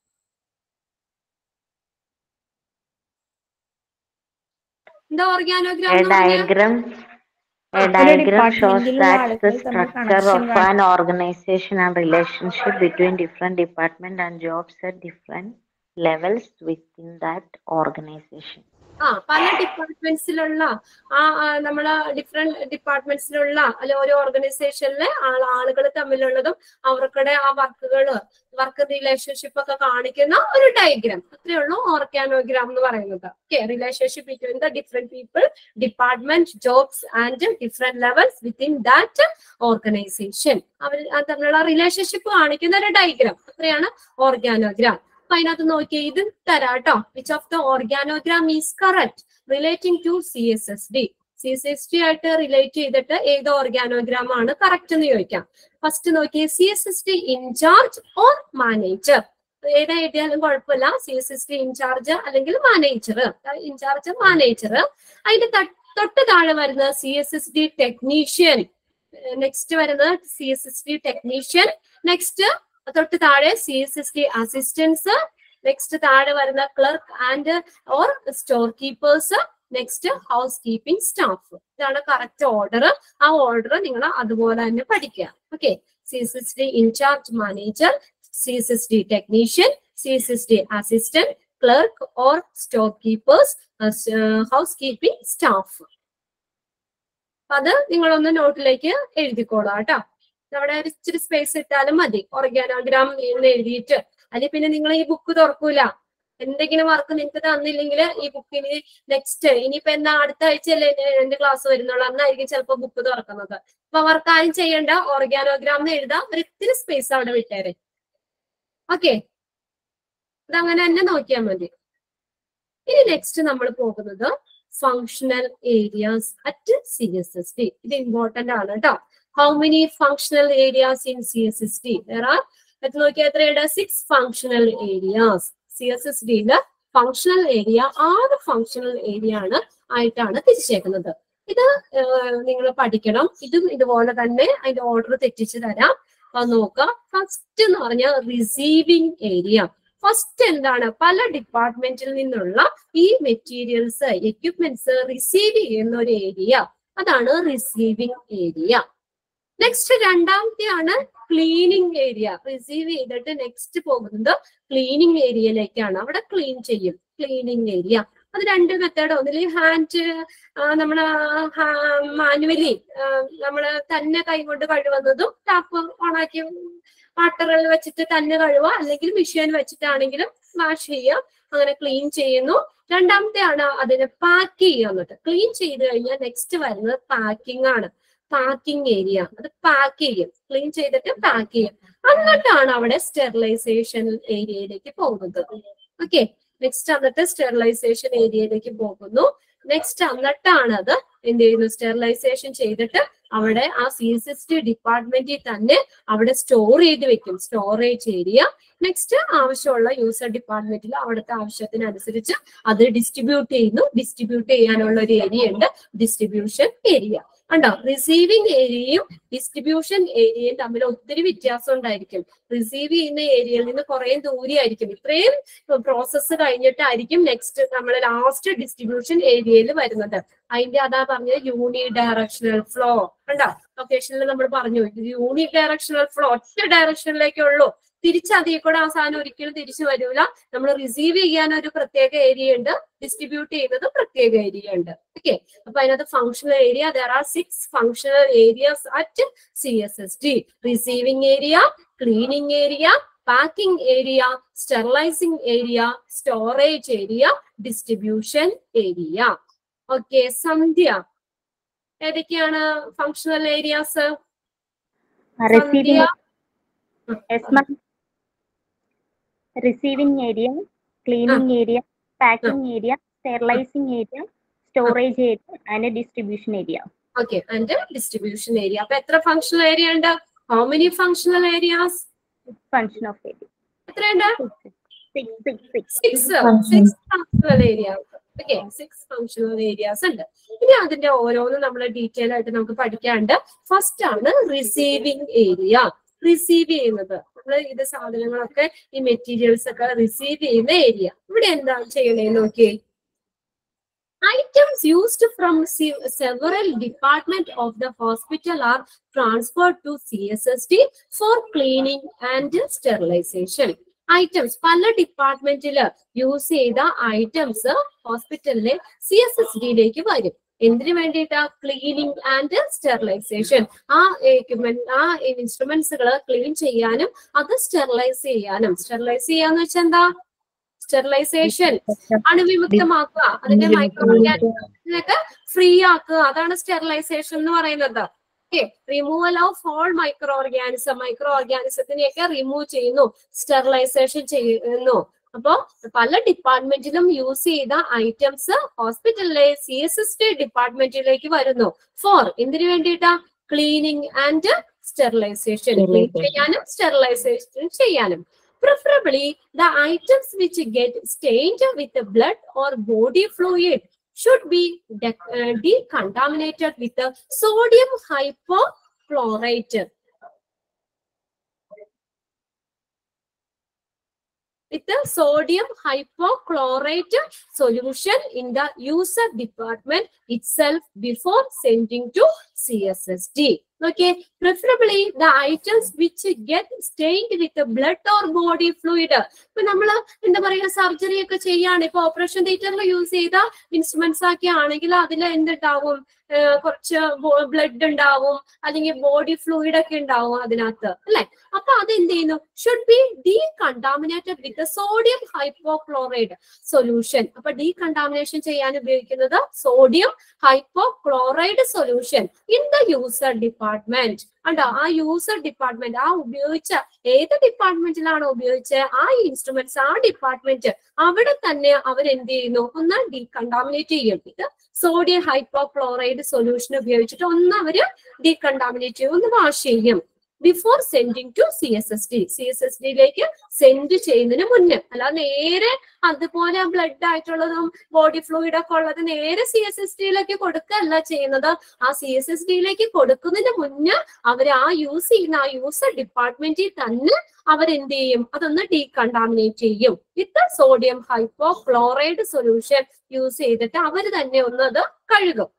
S5: എന്താ ഓർഗാനോഗ്രാം
S8: A
S5: എന്ന് പറഞ്ഞാൽ
S8: diagram, a
S6: ഒരു
S8: diagram shows
S6: department-ലുള്ള
S8: that the
S6: ആളുകൾ തമ്മിൽ
S8: structure
S6: connection
S8: of
S6: വേണം.
S8: an organization and relationship between different department and jobs at different levels within that organization.
S5: ആ പല ഡിപ്പാർട്ട്മെന്റ്സിലുള്ള ആ ആ, നമ്മളെ ഡിഫറെന്റ് ഡിപ്പാർട്ട്മെന്റ്സിലുള്ള അല്ലെ ഓരോ ഓർഗനൈസേഷനിലെ ആളുകൾ തമ്മിലുള്ളതും അവർക്കുടെ ആ വർക്കുകൾ വർക്ക് റിലേഷൻഷിപ്പ് ഒക്കെ കാണിക്കുന്ന ഒരു ഡയഗ്രാം അത്രേ ഉള്ളൂ ഓർഗാനോഗ്രാം എന്ന് പറയുന്നത് okay relationship between the different people department jobs and different levels within that organization അവർ അത് തമ്മിലുള്ള റിലേഷൻഷിപ്പ് കാണിക്കുന്ന ഒരു ഡയഗ്രാം അത്രയാണ് ഓർഗാനോഗ്രാം അപ്പൊ അതിനകത്ത് നോക്കിയേ ഇത് തരാട്ടോ which of the organogram is correct relating to C S S D C S S T ആയിട്ട് റിലേറ്റ് ചെയ്തിട്ട് ഏത് ഓർഗാനോഗ്രാം ആണ് കറക്റ്റ് എന്ന് ചോദിക്കാം ഫസ്റ്റ് നോക്കി C S S T incharge or manager ഏതാ എഴുതിയാലും കുഴപ്പമില്ല C S S T incharge അല്ലെങ്കിൽ മാനേജർ ഇൻചാർജ് മാനേജർ അതിന്റെ ത- തൊട്ട് താഴെ വരുന്നത് C S S D technician next വരുന്നത് C S S D technician next തൊട്ട് താഴെ C S S D assistance next താഴെ വരുന്ന clerk and or storekeepers next housekeeping staff ഇതാണ് കറക്റ്റ് ഓർഡർ ആ ഓർഡർ നിങ്ങൾ അതുപോലെ തന്നെ പഠിക്കുക okay C S S D incharge manager C S S D technician C S S D assistant clerk or storekeepers housekeeping staff അത് നിങ്ങളൊന്ന് നോട്ടിലേക്ക് എഴുതിക്കോളാം കേട്ടോ അവിടെ ഒരു ഇച്ചിരി സ്പേസ് ഇട്ടാലും മതി ഓർഗാനോഗ്രാം എന്ന് എഴുതിയിട്ട് അല്ലെങ്കിൽ പിന്നെ നിങ്ങൾ ഈ ബുക്ക് തുറക്കൂല എന്തെങ്കിലും വർക്ക് നിങ്ങൾക്ക് തന്നില്ലെങ്കിൽ ഈ ബുക്കിന് നെക്സ്റ്റ് ഇനിയിപ്പോ എന്നാ അടുത്ത ആഴ്ചയല്ലേ എന്റെ- എന്റെ ക്ലാസ് വരുന്നുള്ളൂ അന്നായിരിക്കും ചിലപ്പോൾ ബുക്ക് തുറക്കുന്നത് അപ്പൊ അവർക്ക് ആരും ചെയ്യേണ്ട ഓർഗാനോഗ്രാം എന്ന് എഴുതാം ഒരു ഇത്തിരി സ്പേസ് അവിടെ വിട്ടേരെ ഓക്കെ അതങ്ങനെ തന്നെ നോക്കിയാൽ മതി ഇനി നെക്സ്റ്റ് നമ്മൾ പോകുന്നത് functional areas at C S S T ഇത് ഇമ്പോർട്ടന്റ് ആണ് കേട്ടോ how many functional areas in C S S T are അത് നോക്കിയാൽ എത്രയുണ്ട് six functional areas C S S ഡിയില് ഫങ്ഷണൽ ഏരിയ ആറ് ഫങ്ഷണൽ ഏരിയ ആണ് ആയിട്ടാണ് തിരിച്ചേക്കുന്നത് ഇത് നിങ്ങൾ പഠിക്കണം ഇതും ഇതുപോലെ തന്നെ അതിന്റെ ഓർഡർ തെറ്റിച്ച് തരാം അപ്പൊ നോക്കാം ഫസ്റ്റ് എന്ന് പറഞ്ഞാൽ റിസീവിംഗ് ഏരിയ ഫസ്റ്റ് എന്താണ് പല ഡിപ്പാർട്ട്മെന്റിൽ നിന്നുള്ള ഈ മെറ്റീരിയൽസ് എക്യുപ്മെന്റ്സ് റിസീവ് ചെയ്യുന്ന ഒരു ഏരിയ അതാണ് റിസീവിംഗ് ഏരിയ നെക്സ്റ്റ് രണ്ടാമത്തെയാണ് ക്ലീനിങ് ഏരിയ റിസീവ് ചെയ്തിട്ട് നെക്സ്റ്റ് പോകുന്നത് ക്ലീനിങ് ഏരിയയിലേക്കാണ് അവിടെ ക്ലീൻ ചെയ്യും ക്ലീനിങ് ഏരിയ അത് രണ്ട് മെത്തേഡ് ഒന്നിൽ ഹാൻഡ് നമ്മള് മാനുവലി നമ്മള് തന്നെ കൈകൊണ്ട് കഴുകുന്നതും ടാപ്പ് ഓണാക്കി വാട്ടറിൽ വെച്ചിട്ട് തന്നെ കഴുകുക അല്ലെങ്കിൽ മെഷീൻ വെച്ചിട്ടാണെങ്കിലും വാഷ് ചെയ്യുക അങ്ങനെ ക്ലീൻ ചെയ്യുന്നു രണ്ടാമത്തെയാണ് അതിനെ പാക്ക് ചെയ്യുക എന്നിട്ട് ക്ലീൻ ചെയ്ത് കഴിഞ്ഞാൽ നെക്സ്റ്റ് വരുന്നത് പാക്കിംഗ് ആണ് പാക്കിംഗ് ഏരിയ അത് പാക്ക് ചെയ്യും ക്ലീൻ ചെയ്തിട്ട് പാക്ക് ചെയ്യും എന്നിട്ടാണ് അവിടെ സ്റ്റെറിലൈസേഷൻ ഏരിയയിലേക്ക് പോകുന്നത് ഓക്കെ നെക്സ്റ്റ് എന്നിട്ട് സ്റ്റെറിലൈസേഷൻ ഏരിയയിലേക്ക് പോകുന്നു നെക്സ്റ്റ് എന്നിട്ടാണ് അത് എന്ത് ചെയ്യുന്നു സ്റ്റെറിലൈസേഷൻ ചെയ്തിട്ട് അവിടെ ആ സി എസ് എസ് ടി ഡിപ്പാർട്ട്മെന്റിൽ തന്നെ അവിടെ സ്റ്റോർ ചെയ്ത് വെക്കും സ്റ്റോറേജ് ഏരിയ നെക്സ്റ്റ് ആവശ്യമുള്ള യൂസർ ഡിപ്പാർട്ട്മെന്റിൽ അവിടുത്തെ ആവശ്യത്തിനനുസരിച്ച് അത് ഡിസ്ട്രിബ്യൂട്ട് ചെയ്യുന്നു ഡിസ്ട്രിബ്യൂട്ട് ചെയ്യാനുള്ള ഒരു ഏരിയ ഉണ്ട് ഡിസ്ട്രിബ്യൂഷൻ ഏരിയ ഉണ്ടോ റിസീവിംഗ് ഏരിയയും ഡിസ്ട്രിബ്യൂഷൻ ഏരിയയും തമ്മിൽ ഒത്തിരി വ്യത്യാസം ഉണ്ടായിരിക്കും റിസീവ് ചെയ്യുന്ന ഏരിയയിൽ നിന്ന് കുറെ ദൂരെയായിരിക്കും ഇത്രയും പ്രോസസ്സ് കഴിഞ്ഞിട്ടായിരിക്കും നെക്സ്റ്റ് നമ്മൾ ലാസ്റ്റ് ഡിസ്ട്രിബ്യൂഷൻ ഏരിയയിൽ വരുന്നത് അതിന്റെ അതാ പറഞ്ഞത് യൂണി ഡയറക്ഷണൽ ഫ്ലോ കണ്ടോ ലൊക്കേഷനിൽ നമ്മൾ പറഞ്ഞു യൂണി ഡയറക്ഷണൽ ഫ്ലോ ഒറ്റ ഡയറക്ഷനിലേക്കേ ഉള്ളൂ തിരിച്ച് അതിൽ കൂടെ ആ സാധനം ഒരിക്കലും തിരിച്ചു വരൂല നമ്മൾ റിസീവ് ചെയ്യാൻ ഒരു പ്രത്യേക ഏരിയ ഉണ്ട് ഡിസ്ട്രിബ്യൂട്ട് ചെയ്യുന്നത് പ്രത്യേക ഏരിയ ഉണ്ട് ഓക്കെ അപ്പൊ അതിനകത്ത് functional area there are six functional areas at C S S T receiving area cleaning area packing area sterilising area storage area distribution area okay Sandhya ഏതൊക്കെയാണ് functional areas
S10: Receiving, yes, ma'am. Receiving area, cleaning area, packing area, sterilizing area, storage area, and a distribution area.
S5: Okay and distribution area അപ്പൊ എത്ര ഫങ്ഷണൽ ഏരിയ ഉണ്ട് how many functional areas
S10: Function of area.
S5: എത്രയുണ്ട്
S10: Six, six, six.
S5: Six six functional area okay six functional areas ഉണ്ട് ഇനി അതിന്റെ ഓരോന്നും നമ്മൾ ഡീറ്റെയിൽ ആയിട്ട് നമുക്ക് പഠിക്കാണ്ട് ഫസ്റ്റ് ആണ് റിസീവിംഗ് ഏരിയ റിസീവ് ചെയ്യുന്നത് നമ്മൾ ഇത് സാധനങ്ങളൊക്കെ ഈ മെറ്റീരിയൽസ് ഒക്കെ റിസീവ് ചെയ്യുന്ന ഏരിയ ഇവിടെ എന്താ ചെയ്യണേ നോക്കിയേ Items used from se- several department of the hospital are transferred to CSSD for cleaning and sterilization. Items പല ഡിപ്പാർട്ട്മെന്റിൽ യൂസ് ചെയ്ത ഐറ്റംസ് ഹോസ്പിറ്റലിലെ സി എസ് എസ് ഡിയിലേക്ക് വരും എന്തിനു വേണ്ടിയിട്ടാ ക്ലീനിങ് ആൻഡ് സ്റ്റെറിലൈസേഷൻ ആ എക്യുപ്മെന്റ് ആ ഇൻസ്ട്രുമെന്റ്സുകൾ ക്ലീൻ ചെയ്യാനും അത് സ്റ്റെറിലൈസ് ചെയ്യാനും സ്റ്റെറിലൈസ് ചെയ്യാന്ന് വെച്ചാൽ എന്താ സ്റ്റെറിലൈസേഷൻ അണുവിമുക്തമാക്കുക അതിന്റെ മൈക്രോ ഓർഗാനിസത്തിനൊക്കെ ഫ്രീ ആക്കുക അതാണ് സ്റ്റെറിലൈസേഷൻ എന്ന് പറയുന്നത് okay removal of all microorganism മൈക്രോ ഓർഗാനിസത്തിനെയൊക്കെ റിമൂവ് ചെയ്യുന്നു സ്റ്റെറിലൈസേഷൻ ചെയ്യുന്നു അപ്പോ പല ഡിപ്പാർട്ട്മെന്റിലും യൂസ് ചെയ്ത ഐറ്റംസ് ഹോസ്പിറ്റലിലെ സി എസ് എസ് ടി ഡിപ്പാർട്ട്മെന്റിലേക്ക് വരുന്നു ഫോർ എന്തിനു വേണ്ടിയിട്ടാ ക്ലീനിങ് ആൻഡ് സ്റ്റെറിലൈസേഷൻ ക്ലീൻ ചെയ്യാനും സ്റ്റെറിലൈസേഷൻ ചെയ്യാനും preferably the items which get stained with blood or body fluid should be de- uh, decontaminated with the sodium hypochlorite with the sodium hypochlorite solution in the user department itself before sending to CSSD. Okay, preferably the items which get stained with the blood or body fluid. ഇപ്പൊ നമ്മള് എന്താ പറയുക സർജറി ഒക്കെ ചെയ്യാണ് ഇപ്പൊ ഓപ്പറേഷൻ തിയേറ്ററിൽ യൂസ് ചെയ്ത ഇൻസ്ട്രുമെന്റ്സ് ഒക്കെ ആണെങ്കിൽ അതിൽ എന്തുണ്ടാവും ഏർ കുറച്ച് ബ്ലഡ് ഉണ്ടാവും അല്ലെങ്കിൽ ബോഡി ഫ്ലൂയിഡ് ഒക്കെ ഉണ്ടാവും അതിനകത്ത് അല്ലെ അപ്പൊ അത് എന്ത് ചെയ്യുന്നു should be decontaminated with sodium hypochlorite solution അപ്പൊ ഡീകണ്ടാമിനേഷൻ ചെയ്യാൻ ഉപയോഗിക്കുന്നത് sodium hypochlorite solution in the user department ഉണ്ടോ ആ യൂസർ ഡിപ്പാർട്ട്മെന്റ് ആ ഉപയോഗിച്ച ഏത് ഡിപ്പാർട്ട്മെന്റിലാണോ ഉപയോഗിച്ച ആ ഇൻസ്ട്രുമെന്റ്സ് ആ ഡിപ്പാർട്ട്മെന്റ് അവിടെ തന്നെ അവരെന്ത് ചെയ്യുന്നു ഒന്ന് ഡീകണ്ടാമിനേറ്റ് ചെയ്യും ഇത് സോഡിയം ഹൈപ്പോക്ലോറൈഡ് സൊല്യൂഷൻ ഉപയോഗിച്ചിട്ട് ഒന്ന് അവര് ഡീകണ്ടാമിനേറ്റ് ചെയ്യും ഒന്ന് വാഷ് ചെയ്യും before sending to C S S D C S S ഡിയിലേക്ക് സെൻഡ് ചെയ്യുന്നതിന് മുന്നേ അല്ലാതെ നേരെ അതുപോലെ ബ്ലഡ് ആയിട്ടുള്ളതും ബോഡി ഫ്ലൂയിഡ് ഒക്കെ ഉള്ളത് നേരെ സി എസ് എസ് ഡിയിലേക്ക് കൊടുക്കുകയല്ല ചെയ്യുന്നത് ആ സി എസ് എസ് ഡിയിലേക്ക് കൊടുക്കുന്നതിന് മുന്നേ അവർ ആ യൂസ് ചെയ്യുന്ന ആ യൂസർ ഡിപ്പാർട്ട്മെന്റിൽ തന്നെ അവരെന്ത് ചെയ്യും അതൊന്ന് ഡീകണ്ടാമിനേറ്റ് ചെയ്യും with sodium hypochlorite solution use ചെയ്തിട്ട് അവർ തന്നെ ഒന്ന് അത് കഴുകും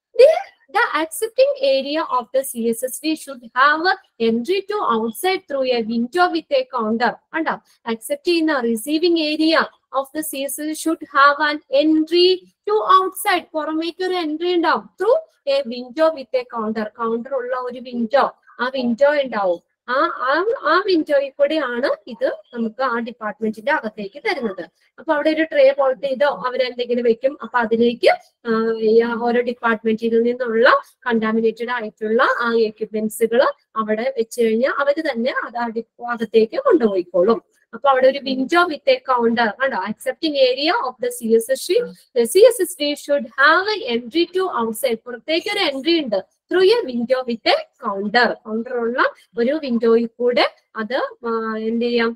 S5: the accepting area of the CSSD should have a entry to outside through a window with a counter. And accepting the receiving area of the CSSD should have an entry to outside. പുറമേക്ക് ഒരു എൻട്രി ഉണ്ടാവും through a window with a counter counter ഉള്ള ഒരു വിൻഡോ ആ വിൻഡോ ഉണ്ടാവും ആ ആ ആ വിൻഡോയിൽ കൂടെയാണ് ഇത് നമുക്ക് ആ ഡിപ്പാർട്ട്മെന്റിന്റെ അകത്തേക്ക് തരുന്നത് അപ്പൊ അവിടെ ഒരു ട്രേ പോലത്തെ ഇതോ അവരെന്തെങ്കിലും വെക്കും അപ്പൊ അതിലേക്ക് ആ, ഈ ഓരോ ഡിപ്പാർട്ട്മെന്റിൽ നിന്നുള്ള കണ്ടാമിനേറ്റഡ് ആയിട്ടുള്ള ആ എക്യുപ്മെന്റ്സുകൾ അവിടെ വെച്ച് കഴിഞ്ഞാൽ അവര് തന്നെ അത് ആ ഡിപ്പോ അകത്തേക്ക് കൊണ്ടുപോയിക്കോളും അപ്പൊ അവിടെ ഒരു വിൻഡോ വിത്ത് എ കൗണ്ടർ കണ്ടോ accepting area of the C S S D C S S D should have a entry to outside പുറത്തേക്ക് ഒരു എൻട്രി ഉണ്ട് through a window with a counter counter ഉള്ള ഒരു വിൻഡോയിൽ കൂടെ അത് ആ, എന്ത് ചെയ്യാം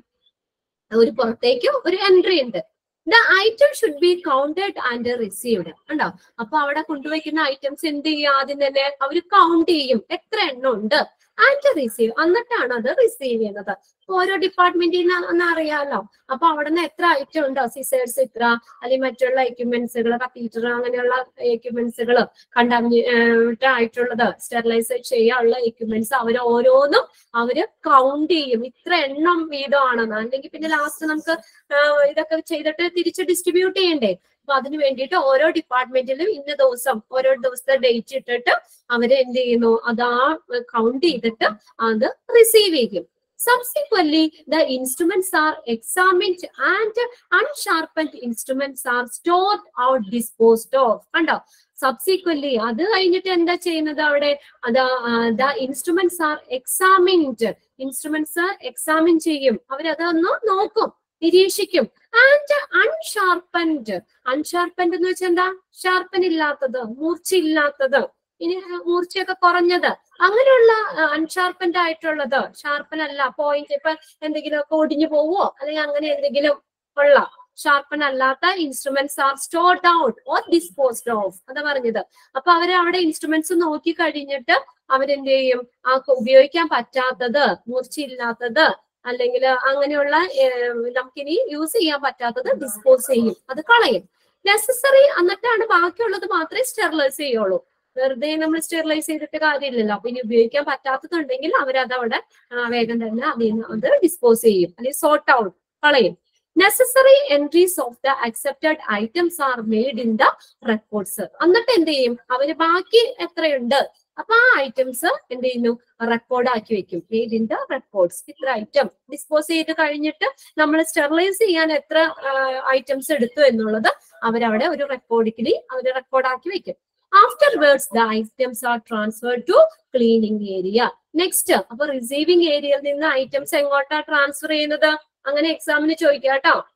S5: ഒരു പുറത്തേക്ക് ഒരു എൻട്രി ഉണ്ട് the item should be counted and received ഉണ്ടോ അപ്പൊ അവിടെ കൊണ്ടുവയ്ക്കുന്ന ഐറ്റംസ് എന്ത് ചെയ്യും ആദ്യം തന്നെ അവർ കൗണ്ട് ചെയ്യും എത്ര എണ്ണം ഉണ്ട് ആൻഡ് റിസീവ് എന്നിട്ടാണ് അത് റിസീവ് ചെയ്യുന്നത് ഇപ്പൊ ഓരോ ഡിപ്പാർട്ട്മെന്റിൽ നിന്ന് അറിയാലോ അപ്പൊ അവിടെ നിന്ന് എത്ര ഐറ്റം ഉണ്ടോ സിസേഴ്സ് ഇത്ര അല്ലെങ്കിൽ മറ്റുള്ള എക്യുപ്മെന്റ്സുകൾ കത്തീറ്റർ അങ്ങനെയുള്ള എക്യുപ്മെന്റ്സുകൾ കണ്ടാമിനേറ്റ് ആയിട്ടുള്ളത് സ്റ്റെറിലൈസ് ചെയ്യാനുള്ള എക്യുപ്മെന്റ്സ് അവർ ഓരോന്നും അവര് കൗണ്ട് ചെയ്യും ഇത്ര എണ്ണം വീതമാണെന്ന് അല്ലെങ്കിൽ പിന്നെ ലാസ്റ്റ് നമുക്ക് ആ, ഇതൊക്കെ ചെയ്തിട്ട് തിരിച്ച് ഡിസ്ട്രിബ്യൂട്ട് ചെയ്യണ്ടേ അപ്പൊ അതിന് വേണ്ടിയിട്ട് ഓരോ ഡിപ്പാർട്ട്മെന്റിലും ഇന്ന ദിവസം ഓരോ ദിവസത്തെ ഡേറ്റ് ഇട്ടിട്ട് അവര് എന്ത് ചെയ്യുന്നു അത് ആ കൗണ്ട് ചെയ്തിട്ട് അത് റിസീവ് ചെയ്യും Subsequently, the instruments are examined and unsharpened instruments are stored or disposed of. കണ്ടോ സബ്സിക്വന്റ്ലി അത് കഴിഞ്ഞിട്ട് എന്താ ചെയ്യുന്നത് അവിടെ അത് the instruments are examined instruments examine ചെയ്യും അവരതൊന്ന് നോക്കും നിരീക്ഷിക്കും ആൻഡ് അൺഷാർപ്പൻഡ് അൺഷാർപ്പൻഡ് എന്ന് വെച്ചാൽ എന്താ ഷാർപ്പൻ ഇല്ലാത്തത് മൂർച്ചയില്ലാത്തത് ഇനി മൂർച്ചയൊക്കെ കുറഞ്ഞത് അങ്ങനെയുള്ള അൺഷാർപ്പൻഡ് ആയിട്ടുള്ളത് ഷാർപ്പൻ അല്ല പോയിന്റ് ഇപ്പൊ എന്തെങ്കിലും ഒക്കെ ഒടിഞ്ഞു പോവോ അല്ലെങ്കിൽ അങ്ങനെ എന്തെങ്കിലും ഉള്ള ഷാർപ്പൻ അല്ലാത്ത instruments are stored out or disposed of അതാ പറഞ്ഞത് അപ്പൊ അവര് അവിടെ ഇൻസ്ട്രുമെന്റ്സ് നോക്കി കഴിഞ്ഞിട്ട് അവരെന്ത് ചെയ്യും ആ ക- ഉപയോഗിക്കാൻ പറ്റാത്തത് മൂർച്ചയില്ലാത്തത് അല്ലെങ്കിൽ അങ്ങനെയുള്ള ഏർ, നമുക്കിനി യൂസ് ചെയ്യാൻ പറ്റാത്തത് ഡിസ്പോസ് ചെയ്യും അത് കളയും നെസസറി എന്നിട്ടാണ് ബാക്കിയുള്ളത് മാത്രമേ സ്റ്റെറിലൈസ് ചെയ്യുള്ളൂ വെറുതെ നമ്മൾ സ്റ്റെറിലൈസ് ചെയ്തിട്ട് കാര്യമില്ലല്ലോ അപ്പൊ ഇനി ഉപയോഗിക്കാൻ പറ്റാത്തതുണ്ടെങ്കിൽ അവരത് അവിടെ ആ, വേഗം തന്നെ അതിൽ നിന്ന് അത് ഡിസ്പോസ് ചെയ്യും അല്ലെങ്കിൽ സോർട്ട് ഔട്ട് കളയും necessary entries of the accepted items are made in the records എന്നിട്ട് എന്ത് ചെയ്യും അവര് ബാക്കി എത്രയുണ്ട് അപ്പൊ ആ ഐറ്റംസ് എന്ത് ചെയ്യുന്നു റെക്കോർഡ് ആക്കി വെക്കും മെയ്ഡ് ഇൻ ദ റെക്കോർഡ്സ് ഇത്ര ഐറ്റം ഡിസ്പോസ് ചെയ്ത് കഴിഞ്ഞിട്ട് നമ്മൾ സ്റ്റെറിലൈസ് ചെയ്യാൻ എത്ര ഐറ്റംസ് എടുത്തു എന്നുള്ളത് അവരവിടെ ഒരു റെക്കോർഡിക്കലി അവർ റെക്കോർഡ് ആക്കി വെക്കും afterwards the items are transfer to cleaning area next അപ്പൊ റിസീവിംഗ് ഏരിയയിൽ നിന്ന് ഐറ്റംസ് എങ്ങോട്ടാ ട്രാൻസ്ഫർ ചെയ്യുന്നത് അങ്ങനെ എക്സാമിന് ചോദിക്കാം കേട്ടോ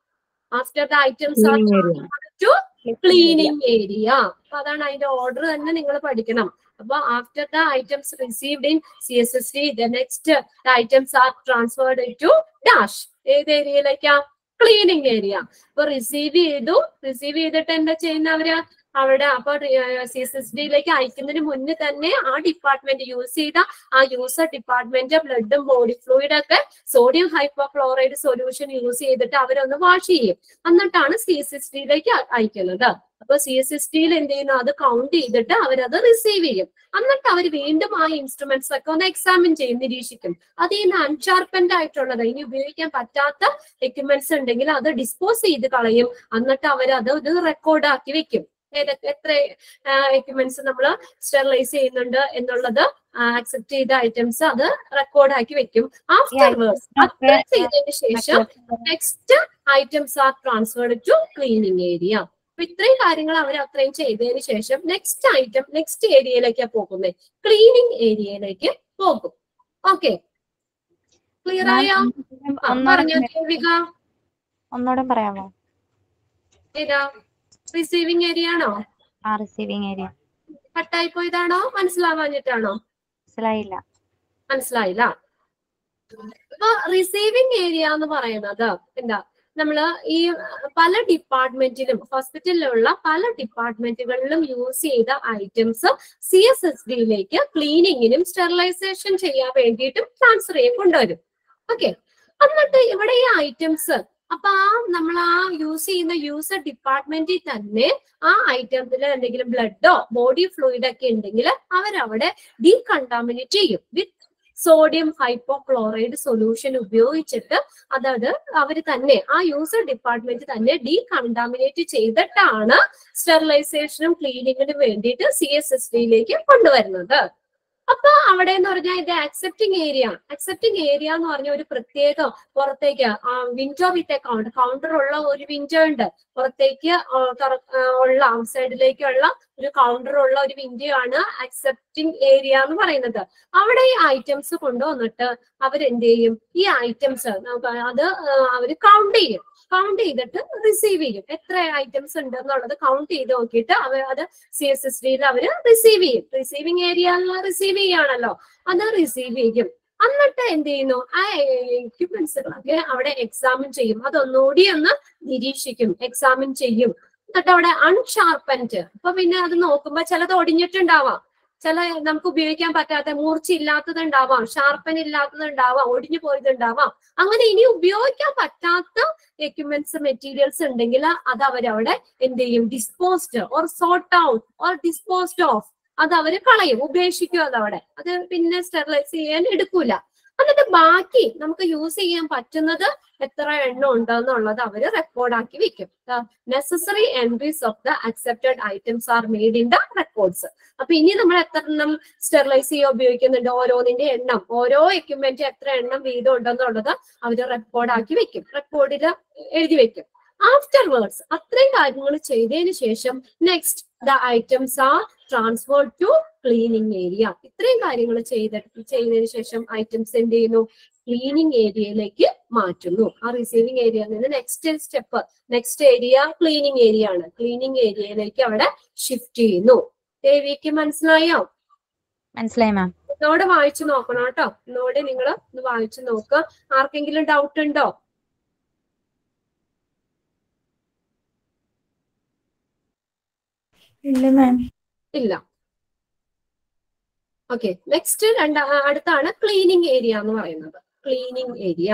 S5: after the items are
S9: Cleaning area.
S5: To cleaning area അപ്പൊ അതാണ് അതിന്റെ ഓർഡർ തന്നെ നിങ്ങൾ പഠിക്കണം അപ്പൊ after the items received in C S S T the next items are transferred to dash ഏത് ഏരിയയിലേക്കാ ക്ലീനിങ് ഏരിയ അപ്പൊ റിസീവ് ചെയ്തു റിസീവ് ചെയ്തിട്ട് എന്താ ചെയ്യുന്നവര് അവിടെ അപ്പൊ സി എസ് എസ് ഡിയിലേക്ക് അയക്കുന്നതിന് മുന്നേ തന്നെ ആ ഡിപ്പാർട്ട്മെന്റ് യൂസ് ചെയ്ത ആ യൂസർ ഡിപ്പാർട്ട്മെന്റ് ബ്ലഡും ബോഡി ഫ്ലൂയിഡ് ഒക്കെ സോഡിയം ഹൈപ്പോക്ലോറൈഡ് സൊല്യൂഷൻ യൂസ് ചെയ്തിട്ട് അവരൊന്ന് വാഷ് ചെയ്യും എന്നിട്ടാണ് സി എസ് എസ് ഡിയിലേക്ക് അയക്കുന്നത് അപ്പൊ സി എസ് എസ് ഡിയിൽ എന്ത് ചെയ്യുന്നു അത് കൗണ്ട് ചെയ്തിട്ട് അവരത് റിസീവ് ചെയ്യും എന്നിട്ട് അവർ വീണ്ടും ആ ഇൻസ്ട്രുമെന്റ്സ് ഒക്കെ ഒന്ന് എക്സാമിൻ ചെയ്യും നിരീക്ഷിക്കും അത് ഈ അൺഷാർപ്പൻഡ് ആയിട്ടുള്ളത് ഇനി ഉപയോഗിക്കാൻ പറ്റാത്ത എക്യുപ്മെന്റ്സ് ഉണ്ടെങ്കിൽ അത് ഡിസ്പോസ് ചെയ്ത് കളയും എന്നിട്ട് അവർ അത് ഒരു റെക്കോർഡ് ആക്കി വെക്കും ഏതൊക്കെ എത്ര എക്യുപ്മെന്റ്സ് നമ്മൾ സ്റ്റെറിലൈസ് ചെയ്യുന്നുണ്ട് എന്നുള്ളത് അക്സെപ്റ്റ് ചെയ്ത ഐറ്റംസ് അത് റെക്കോർഡ് ആക്കി വെക്കും ആഫ്റ്റർ വേർഡ്സ് അത്ര ചെയ്തതിന് ശേഷം next items are transferred to cleaning area അപ്പൊ ഇത്രയും കാര്യങ്ങൾ അവർ അത്രയും ചെയ്തതിന് ശേഷം നെക്സ്റ്റ് ഐറ്റം നെക്സ്റ്റ് ഏരിയയിലേക്കാണ് പോകുന്നത് ക്ലീനിങ് ഏരിയയിലേക്ക് പോകും ഓക്കെ ക്ലിയർ ആയോ ആ, പറഞ്ഞോ ദേവിക
S1: ഒന്നുകൂടെ പറയാമോ
S5: ഏതാ റിസീവിംഗ് ഏരിയ ആണോ
S1: ആ റിസീവിംഗ് ഏരിയ
S5: കട്ടായി പോയതാണോ മനസ്സിലാവാഞ്ഞിട്ടാണോ
S1: മനസ്സിലായില്ല
S5: മനസ്സിലായില്ല അപ്പൊ റിസീവിംഗ് ഏരിയ എന്ന് പറയുന്നത് എന്താ നമ്മള് ഈ പല ഡിപ്പാർട്ട്മെന്റിലും ഹോസ്പിറ്റലിലുള്ള പല ഡിപ്പാർട്ട്മെന്റുകളിലും യൂസ് ചെയ്ത ഐറ്റംസ് സി എസ് എസ് ഡിയിലേക്ക് ക്ലീനിങ്ങിനും സ്റ്റെറിലൈസേഷൻ ചെയ്യാൻ വേണ്ടിയിട്ടും ട്രാൻസ്ഫർ ചെയ്ത് കൊണ്ടുവരും ഓക്കെ എന്നിട്ട് ഇവിടെ ഈ ഐറ്റംസ് അപ്പൊ ആ നമ്മൾ ആ യൂസ് ചെയ്യുന്ന യൂസർ ഡിപ്പാർട്ട്മെന്റിൽ തന്നെ ആ ഐറ്റത്തിൽ എന്തെങ്കിലും ബ്ലഡോ ബോഡി ഫ്ലൂയിഡ് ഒക്കെ ഉണ്ടെങ്കിൽ അവരവിടെ ഡീകണ്ടാമിനേറ്റ് ചെയ്യും വിത്ത് സോഡിയം ഹൈപ്പോക്ലോറൈഡ് സൊല്യൂഷൻ ഉപയോഗിച്ചിട്ട് അതത് അവർ തന്നെ ആ യൂസർ ഡിപ്പാർട്ട്മെന്റ് തന്നെ ഡീകണ്ടാമിനേറ്റ് ചെയ്തിട്ടാണ് സ്റ്റെറിലൈസേഷനും ക്ലീനിങ്ങിനും വേണ്ടിയിട്ട് സി എസ് എസ് ഡിയിലേക്ക് കൊണ്ടുവരുന്നത് അപ്പൊ അവിടെ എന്ന് പറഞ്ഞാൽ ഇത് അക്സെപ്റ്റിംഗ് ഏരിയ അക്സെപ്റ്റിംഗ് ഏരിയ എന്ന് പറഞ്ഞ ഒരു പ്രത്യേക പുറത്തേക്ക് വിൻഡോ വിത്ത് കൗണ്ടർ കൗണ്ടർ ഉള്ള ഒരു വിൻഡോ ഉണ്ട് പുറത്തേക്ക് ആ, തുറ- ആ, ഉള്ള ഔട്ട് സൈഡിലേക്കുള്ള ഒരു കൗണ്ടർ ഉള്ള ഒരു വിൻഡോ ആണ് അക്സെപ്റ്റിംഗ് ഏരിയ എന്ന് പറയുന്നത് അവിടെ ഈ ഐറ്റംസ് കൊണ്ടുവന്നിട്ട് അവരെന്ത് ചെയ്യും ഈ ഐറ്റംസ് അത് അവർ കൗണ്ട് ചെയ്യും കൗണ്ട് ചെയ്തിട്ട് റിസീവ് ചെയ്യും എത്ര ഐറ്റംസ് ഉണ്ട് എന്നുള്ളത് കൗണ്ട് ചെയ്ത് നോക്കിയിട്ട് അവർ അത് സി എസ് എസ് ഡിയിൽ അവർ റിസീവ് ചെയ്യും റിസീവിംഗ് ഏരിയ റിസീവ് ചെയ്യാണല്ലോ അത് റിസീവ് ചെയ്യും എന്നിട്ട് എന്ത് ചെയ്യുന്നു ആ എക്യുപ്മെന്റ്സുകളൊക്കെ അവിടെ എക്സാമിൻ ചെയ്യും അതൊന്നുകൂടി ഒന്ന് നിരീക്ഷിക്കും എക്സാമിൻ ചെയ്യും എന്നിട്ട് അവിടെ അൺഷാർപ്പൻഡ് അപ്പൊ പിന്നെ അത് നോക്കുമ്പോ ചിലത് ഒടിഞ്ഞിട്ടുണ്ടാവാം ചില നമുക്ക് ഉപയോഗിക്കാൻ പറ്റാത്ത മൂർച്ചയില്ലാത്തത് ഉണ്ടാവാം ഷാർപ്പൻ ഇല്ലാത്തത് ഉണ്ടാവാം ഒടിഞ്ഞു പോയതുണ്ടാവാം അങ്ങനെ ഇനി ഉപയോഗിക്കാൻ പറ്റാത്ത എക്യുപ്മെന്റ്സ് മെറ്റീരിയൽസ് ഉണ്ടെങ്കിൽ അത് അവരവിടെ എന്ത് ചെയ്യും disposed or sort out or disposed of അത് അവര് കളയും ഉപേക്ഷിക്കും അതവിടെ അത് പിന്നെ സ്റ്റെറിലൈസ് ചെയ്യാൻ എടുക്കൂല എന്നിട്ട് ബാക്കി നമുക്ക് യൂസ് ചെയ്യാൻ പറ്റുന്നത് എത്ര എണ്ണം ഉണ്ടെന്നുള്ളത് അവര് റെക്കോർഡാക്കി വെക്കും necessary entries of the accepted items are made in the records അപ്പൊ ഇനി നമ്മൾ എത്ര എണ്ണം സ്റ്റെറിലൈസ് ചെയ്യാൻ ഉപയോഗിക്കുന്നുണ്ട് ഓരോന്നിന്റെ എണ്ണം ഓരോ എക്യുപ്മെന്റ് എത്ര എണ്ണം വീതം ഉണ്ടെന്നുള്ളത് അവര് റെക്കോർഡാക്കി വെക്കും റെക്കോർഡിൽ എഴുതി വെക്കും ആഫ്റ്റർ വേർഡ്സ് അത്രയും കാര്യങ്ങൾ ചെയ്തതിന് ശേഷം next the items are transferred to cleaning area ഇത്രയും കാര്യങ്ങൾ ചെയ്ത ചെയ്തതിന് ശേഷം ഐറ്റംസ് എന്ത് ചെയ്യുന്നു ക്ലീനിങ് ഏരിയയിലേക്ക് മാറ്റുന്നു ആ റിസീവിംഗ് ഏരിയയിൽ നിന്ന് next step next area cleaning area ആണ് ക്ലീനിങ് ഏരിയയിലേക്ക് അവിടെ ഷിഫ്റ്റ് ചെയ്യുന്നു ദേവിക്ക് മനസ്സിലായോ
S1: മനസ്സിലായി മാം
S5: ഇന്നോടെ വായിച്ചു നോക്കണം കേട്ടോ ഇന്നോടെ നിങ്ങൾ ഒന്ന് വായിച്ചു നോക്കുക ആർക്കെങ്കിലും ഡൗട്ട് ഉണ്ടോ
S7: ഇല്ല മാം
S5: ഇല്ല ഓക്കെ നെക്സ്റ്റ് രണ്ടാ അടുത്താണ് ക്ലീനിങ് ഏരിയ എന്ന് പറയുന്നത് ക്ലീനിങ് ഏരിയ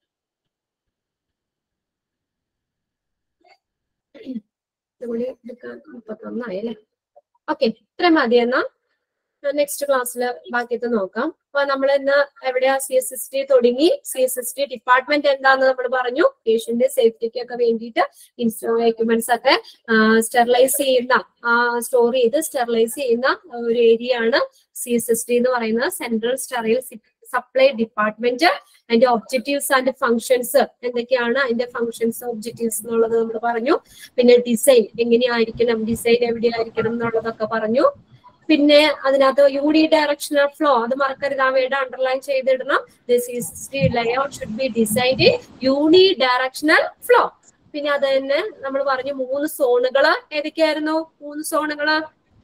S5: ഇതുകൂടി എടുക്കാൻ മുപ്പത്തൊന്നായി അല്ലേ ഓക്കെ ഇത്ര മതി എന്നാ നെക്സ്റ്റ് ക്ലാസ്സിൽ ബാക്കിയത് നോക്കാം അപ്പൊ നമ്മൾ ഇന്ന് എവിടെയാ സി എസ് എസ് ടി തുടങ്ങി C S S T department എന്താന്ന് നമ്മൾ പറഞ്ഞു പേഷ്യന്റ് സേഫ്റ്റിക്ക് ഒക്കെ വേണ്ടിയിട്ട് എക്യുപ്മെന്റ്സ് ഒക്കെ സ്റ്റെറിലൈസ് ചെയ്യുന്ന സ്റ്റോർ ചെയ്ത് സ്റ്റെറിലൈസ് ചെയ്യുന്ന ഒരു ഏരിയ ആണ് സി എസ് എസ് ടി എന്ന് പറയുന്നത് സെൻട്രൽ സ്റ്റെറൈൽ സപ്ലൈ ഡിപ്പാർട്ട്മെന്റ് അതിന്റെ ഒബ്ജക്റ്റീവ്സ് ആൻഡ് ഫങ്ഷൻസ് എന്തൊക്കെയാണ് അതിന്റെ ഫങ്ഷൻസ് ഒബ്ജക്റ്റീവ്സ് എന്നുള്ളത് നമ്മൾ പറഞ്ഞു പിന്നെ ഡിസൈൻ എങ്ങനെയായിരിക്കണം ഡിസൈൻ എവിടെയായിരിക്കണം എന്നുള്ളതൊക്കെ പറഞ്ഞു പിന്നെ അതിനകത്ത് യു ഡി ഡയറക്ഷണൽ ഫ്ലോ അത് മറക്കരുത് ആ വേർഡ് അണ്ടർലൈൻ ചെയ്തിടണം layout should be decide unidirectional flow പിന്നെ അത് തന്നെ നമ്മൾ പറഞ്ഞു മൂന്ന് സോണുകള് ഏതൊക്കെയായിരുന്നു മൂന്ന് സോണുകള്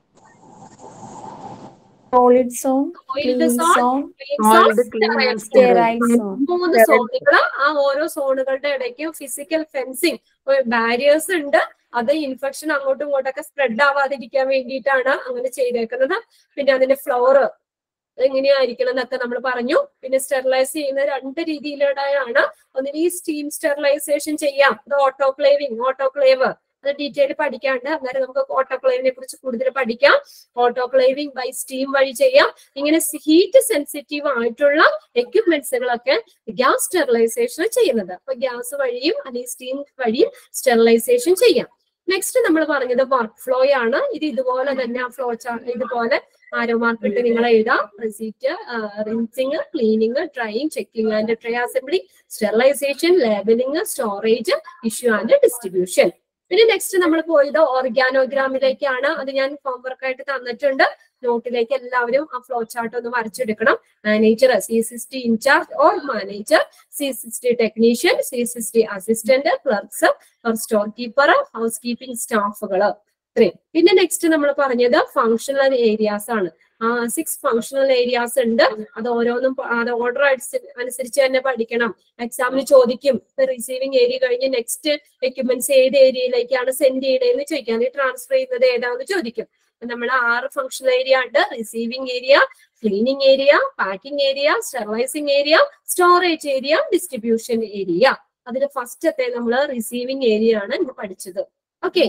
S11: solid zone
S5: oiled
S11: clean
S5: zone
S11: zone
S5: clean zone
S9: Oiled, clean and
S5: sterile
S11: sterile
S5: zone
S11: zone
S5: മൂന്ന് സോണുകൾ ആ ഓരോ സോണുകളുടെ ഇടയ്ക്ക് ഫിസിക്കൽ ഫെൻസിങ് ബാരിയേഴ്സ് ഉണ്ട് അത് ഇൻഫെക്ഷൻ അങ്ങോട്ടും ഇങ്ങോട്ടൊക്കെ സ്പ്രെഡ് ആവാതിരിക്കാൻ വേണ്ടിയിട്ടാണ് അങ്ങനെ ചെയ്തേക്കുന്നത് പിന്നെ അതിന്റെ ഫ്ലോർ എങ്ങനെയായിരിക്കണം എന്നൊക്കെ നമ്മൾ പറഞ്ഞു പിന്നെ സ്റ്റെറിലൈസ് ചെയ്യുന്ന രണ്ട് രീതിയിലൂടെയാണ് ഒന്നിന് ഈ സ്റ്റീം സ്റ്റെറിലൈസേഷൻ ചെയ്യാം ഇത് ഓട്ടോക്ലേവിങ് ഓട്ടോക്ലേവ് അത് ഡീറ്റെയിൽ പഠിക്കാണ്ട് അന്നേരം നമുക്ക് ഓട്ടോക്ലേവിനെ കുറിച്ച് കൂടുതൽ പഠിക്കാം ഓട്ടോക്ലേവിംഗ് ബൈ സ്റ്റീം വഴി ചെയ്യാം ഇങ്ങനെ ഹീറ്റ് സെൻസിറ്റീവ് ആയിട്ടുള്ള എക്യുപ്മെന്റ്സുകളൊക്കെ ഗ്യാസ് സ്റ്റെറിലൈസേഷൻ ചെയ്യുന്നത് അപ്പൊ ഗ്യാസ് വഴിയും അല്ലെങ്കിൽ സ്റ്റീം വഴിയും സ്റ്റെറിലൈസേഷൻ ചെയ്യാം നെക്സ്റ്റ് നമ്മൾ പറഞ്ഞത് വർക്ക് ഫ്ലോ ആണ് ഇത് ഇതുപോലെ തന്നെ ആ ഫ്ലോ ചാർട്ട് ഇതുപോലെ ആരോ മാർക്ക് ഇട്ട് നിങ്ങൾ എഴുതാം receipt rinsing cleaning drying checking and tray assembly sterilisation labelling storage issue and distribution പിന്നെ നെക്സ്റ്റ് നമ്മൾ പോയത് ഓർഗാനോഗ്രാമിലേക്കാണ് അത് ഞാൻ ഹോംവർക്ക് ആയിട്ട് തന്നിട്ടുണ്ട് നോട്ടിലേക്ക് എല്ലാവരും ആ ഫ്ലോ ചാർട്ട് ഒന്ന് വരച്ചെടുക്കണം manager C sixty incharge or manager C sixty technician C sixty assistant clerks store keeper housekeeping സ്റ്റാഫുകൾ ഇത്രയും പിന്നെ നെക്സ്റ്റ് നമ്മൾ പറഞ്ഞത് ഫങ്ഷണൽ ഏരിയാസ് ആണ് ആ സിക്സ് ഫങ്ഷണൽ ഏരിയാസ് ഉണ്ട് അത് ഓരോന്നും പ- അത് ഓർഡർ അനുസരിച്ച് തന്നെ പഠിക്കണം എക്സാമിന് ചോദിക്കും റിസീവിംഗ് ഏരിയ കഴിഞ്ഞ് നെക്സ്റ്റ് എക്യുപ്മെന്റ്സ് ഏത് ഏരിയയിലേക്കാണ് സെൻഡ് ചെയ്യണേന്ന് ചോദിക്കാം അല്ലെങ്കിൽ ട്രാൻസ്ഫർ ചെയ്യുന്നത് ഏതാന്ന് ചോദിക്കും നമ്മൾ ആറ് ഫങ്ഷണൽ ഏരിയ ഉണ്ട് receiving area cleaning area packing area sterilising area storage area distribution area അതിൽ ഫസ്റ്റത്തെ നമ്മൾ റിസീവിംഗ് ഏരിയ ആണ് ഇന്ന് പഠിച്ചത് ഓക്കെ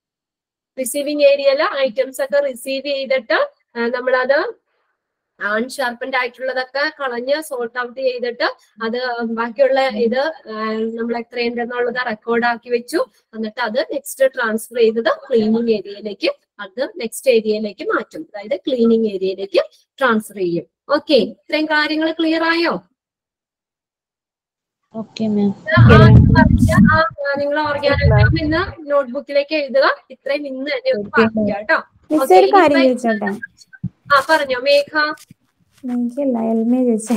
S5: റിസീവിംഗ് ഏരിയയില് ഐറ്റംസ് ഒക്കെ റിസീവ് ചെയ്തിട്ട് ആ, നമ്മളത് അൺഷാർപ്പൻഡ് ആയിട്ടുള്ളതൊക്കെ കളഞ്ഞ് സോർട്ട് ഔട്ട് ചെയ്തിട്ട് അത് ബാക്കിയുള്ള ഇത് നമ്മൾ എത്രയുണ്ടെന്നുള്ളത് റെക്കോർഡ് ആക്കി വെച്ചു എന്നിട്ട് അത് നെക്സ്റ്റ് ട്രാൻസ്ഫർ ചെയ്തത് ക്ലീനിങ് ഏരിയയിലേക്ക് അത് നെക്സ്റ്റ് ഏരിയയിലേക്ക് മാറ്റും അതായത് ക്ലീനിങ് ഏരിയയിലേക്ക് ട്രാൻസ്ഫർ ചെയ്യും ഓക്കെ ഇത്രയും കാര്യങ്ങൾ ക്ലിയർ ആയോ
S11: ഓക്കെ മാം
S5: നിങ്ങൾ ഓർഗാനോഗ്രാം ഇന്ന് നോട്ട്ബുക്കിലേക്ക് എഴുതുക ഇത്രയും ഇന്ന് തന്നെ ഒന്ന് വായിക്കുക കേട്ടോ
S11: മിസ്
S5: Okay,
S11: ഒരു കാര്യം
S5: ഇനി
S11: ചോദിച്ചോട്ടെ
S5: ആ പറഞ്ഞോ മേഘ
S11: എനിക്കല്ല എൽമയ ചോദിച്ചേ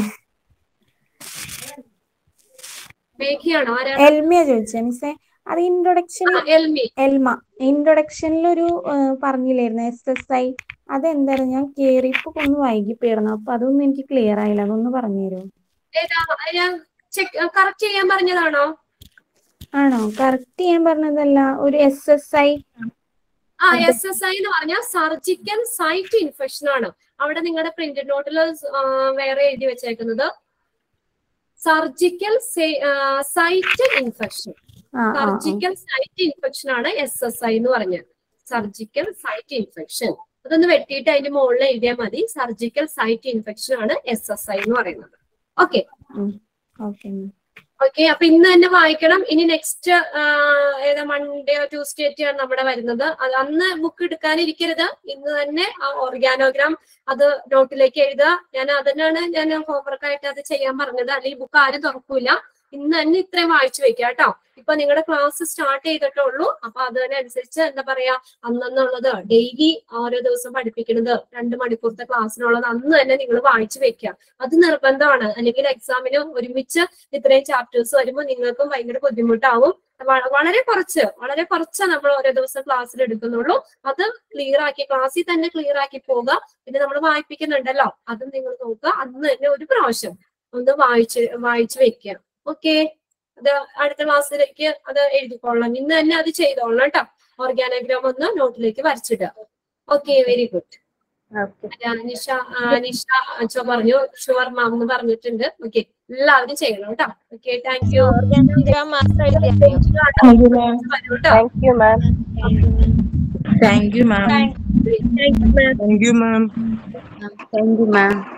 S5: മേഘയാണോ ആരാണ്
S11: എൽമയ ചോദിച്ചേ മിസ്സേ അത് ഇൻട്രൊഡക്ഷൻ
S5: ആ, എൽമി
S11: എൽമ ഇൻട്രൊഡക്ഷനിലൊരു പറഞ്ഞില്ലായിരുന്നു എസ് എസ് ഐ അതെന്തായിരുന്നു ഞാൻ കേറിയപ്പോ ഒന്ന് വൈകിപ്പോയിരുന്നു അപ്പൊ അതൊന്നും എനിക്ക് ക്ലിയർ ആയില്ല അതൊന്ന് പറഞ്ഞു തരുമോ
S5: ഏതാ ഞാൻ ചെക്ക് കറക്റ്റ് ചെയ്യാൻ പറഞ്ഞതാണോ
S11: ആണോ കറക്റ്റ് ചെയ്യാൻ പറഞ്ഞതല്ല ഒരു എസ് എസ് ഐ
S5: ആ എസ് എസ് ഐ എന്ന് പറഞ്ഞാൽ സർജിക്കൽ സൈറ്റ് ഇൻഫെക്ഷൻ ആണ് അവിടെ നിങ്ങളുടെ പ്രിന്റഡ് നോട്ടിൽ വേറെ എഴുതി വെച്ചേക്കുന്നത് സർജിക്കൽ സൈറ്റ് ഇൻഫെക്ഷൻ
S11: ആ ആ ആ.
S5: സർജിക്കൽ സൈറ്റ് ഇൻഫെക്ഷൻ ആണ് എസ് എസ് ഐ എന്ന് പറഞ്ഞത് സർജിക്കൽ സൈറ്റ് ഇൻഫെക്ഷൻ അതൊന്ന് വെട്ടിയിട്ട് അതിന്റെ മുകളിൽ എഴുതിയാൽ മതി സർജിക്കൽ സൈറ്റ് ഇൻഫെക്ഷൻ ആണ് എസ് എസ് ഐ എന്ന് പറയുന്നത് ഓക്കെ
S11: ഓക്കെ മാം
S5: ഓക്കെ അപ്പൊ ഇന്ന് തന്നെ വായിക്കണം ഇനി നെക്സ്റ്റ് ഏതാ മൺഡേ ട്യൂസ്ഡേ ആണ് നമ്മുടെ വരുന്നത് അത് അന്ന് ബുക്ക് എടുക്കാനിരിക്കരുത് ഇന്ന് തന്നെ ആ ഓർഗാനോഗ്രാം അത് നോട്ടിലേക്ക് എഴുതുക ഞാൻ അതിനാണ് ഞാൻ ഹോംവർക്ക് ആയിട്ട് അത് ചെയ്യാൻ പറഞ്ഞത് അല്ലെങ്കിൽ ബുക്ക് ആരും തുറക്കൂല ഇന്ന് തന്നെ ഇത്രയും വായിച്ചു വെക്കാം കേട്ടോ ഇപ്പൊ നിങ്ങളുടെ ക്ലാസ് സ്റ്റാർട്ട് ചെയ്തിട്ടുള്ളൂ അപ്പൊ അതിനനുസരിച്ച് എന്താ പറയാ അന്നെന്നുള്ളത് ഡെയിലി ഓരോ ദിവസം പഠിപ്പിക്കുന്നത് രണ്ട് മണിക്കൂറത്തെ ക്ലാസ്സിനുള്ളത് അന്ന് തന്നെ നിങ്ങൾ വായിച്ചു വെക്കുക അത് നിർബന്ധമാണ് അല്ലെങ്കിൽ എക്സാമിന് ഒരുമിച്ച് ഇത്രയും ചാപ്റ്റേഴ്സ് വരുമ്പോൾ നിങ്ങൾക്കും ഭയങ്കര ബുദ്ധിമുട്ടാവും വ- വളരെ കുറച്ച് വളരെ കുറച്ച് നമ്മൾ ഓരോ ദിവസം ക്ലാസ്സിൽ എടുക്കുന്നുള്ളൂ അത് ക്ലിയർ ആക്കി ക്ലാസ്സിൽ തന്നെ ക്ലിയർ ആക്കി പോവുക പിന്നെ നമ്മൾ വായിപ്പിക്കുന്നുണ്ടല്ലോ അതും നിങ്ങൾ നോക്കുക അന്ന് തന്നെ ഒരു പ്രാവശ്യം ഒന്ന് വായിച്ച് വായിച്ചു വെക്കുക ഓക്കെ അത് അടുത്ത ക്ലാസ്സിലേക്ക് അത് എഴുതിക്കൊള്ളാം ഇന്ന് തന്നെ അത് ചെയ്തോളാം കേട്ടോ ഓർഗാനോഗ്രാം ഒന്ന് നോട്ടിലേക്ക് വരച്ചിടുക ഓക്കെ വെരി ഗുഡ് നിഷ ആ, നിഷ അച്ഛ പറഞ്ഞു ഷുവർ മാം എന്ന് പറഞ്ഞിട്ടുണ്ട് ഓക്കെ എല്ലാവരും ചെയ്യണം കേട്ടോ okay thank you
S12: Thank you, ma'am. Thank you, ma'am.
S5: Thank you, ma'am.
S12: Thank you, ma'am.
S8: Thank you, ma'am.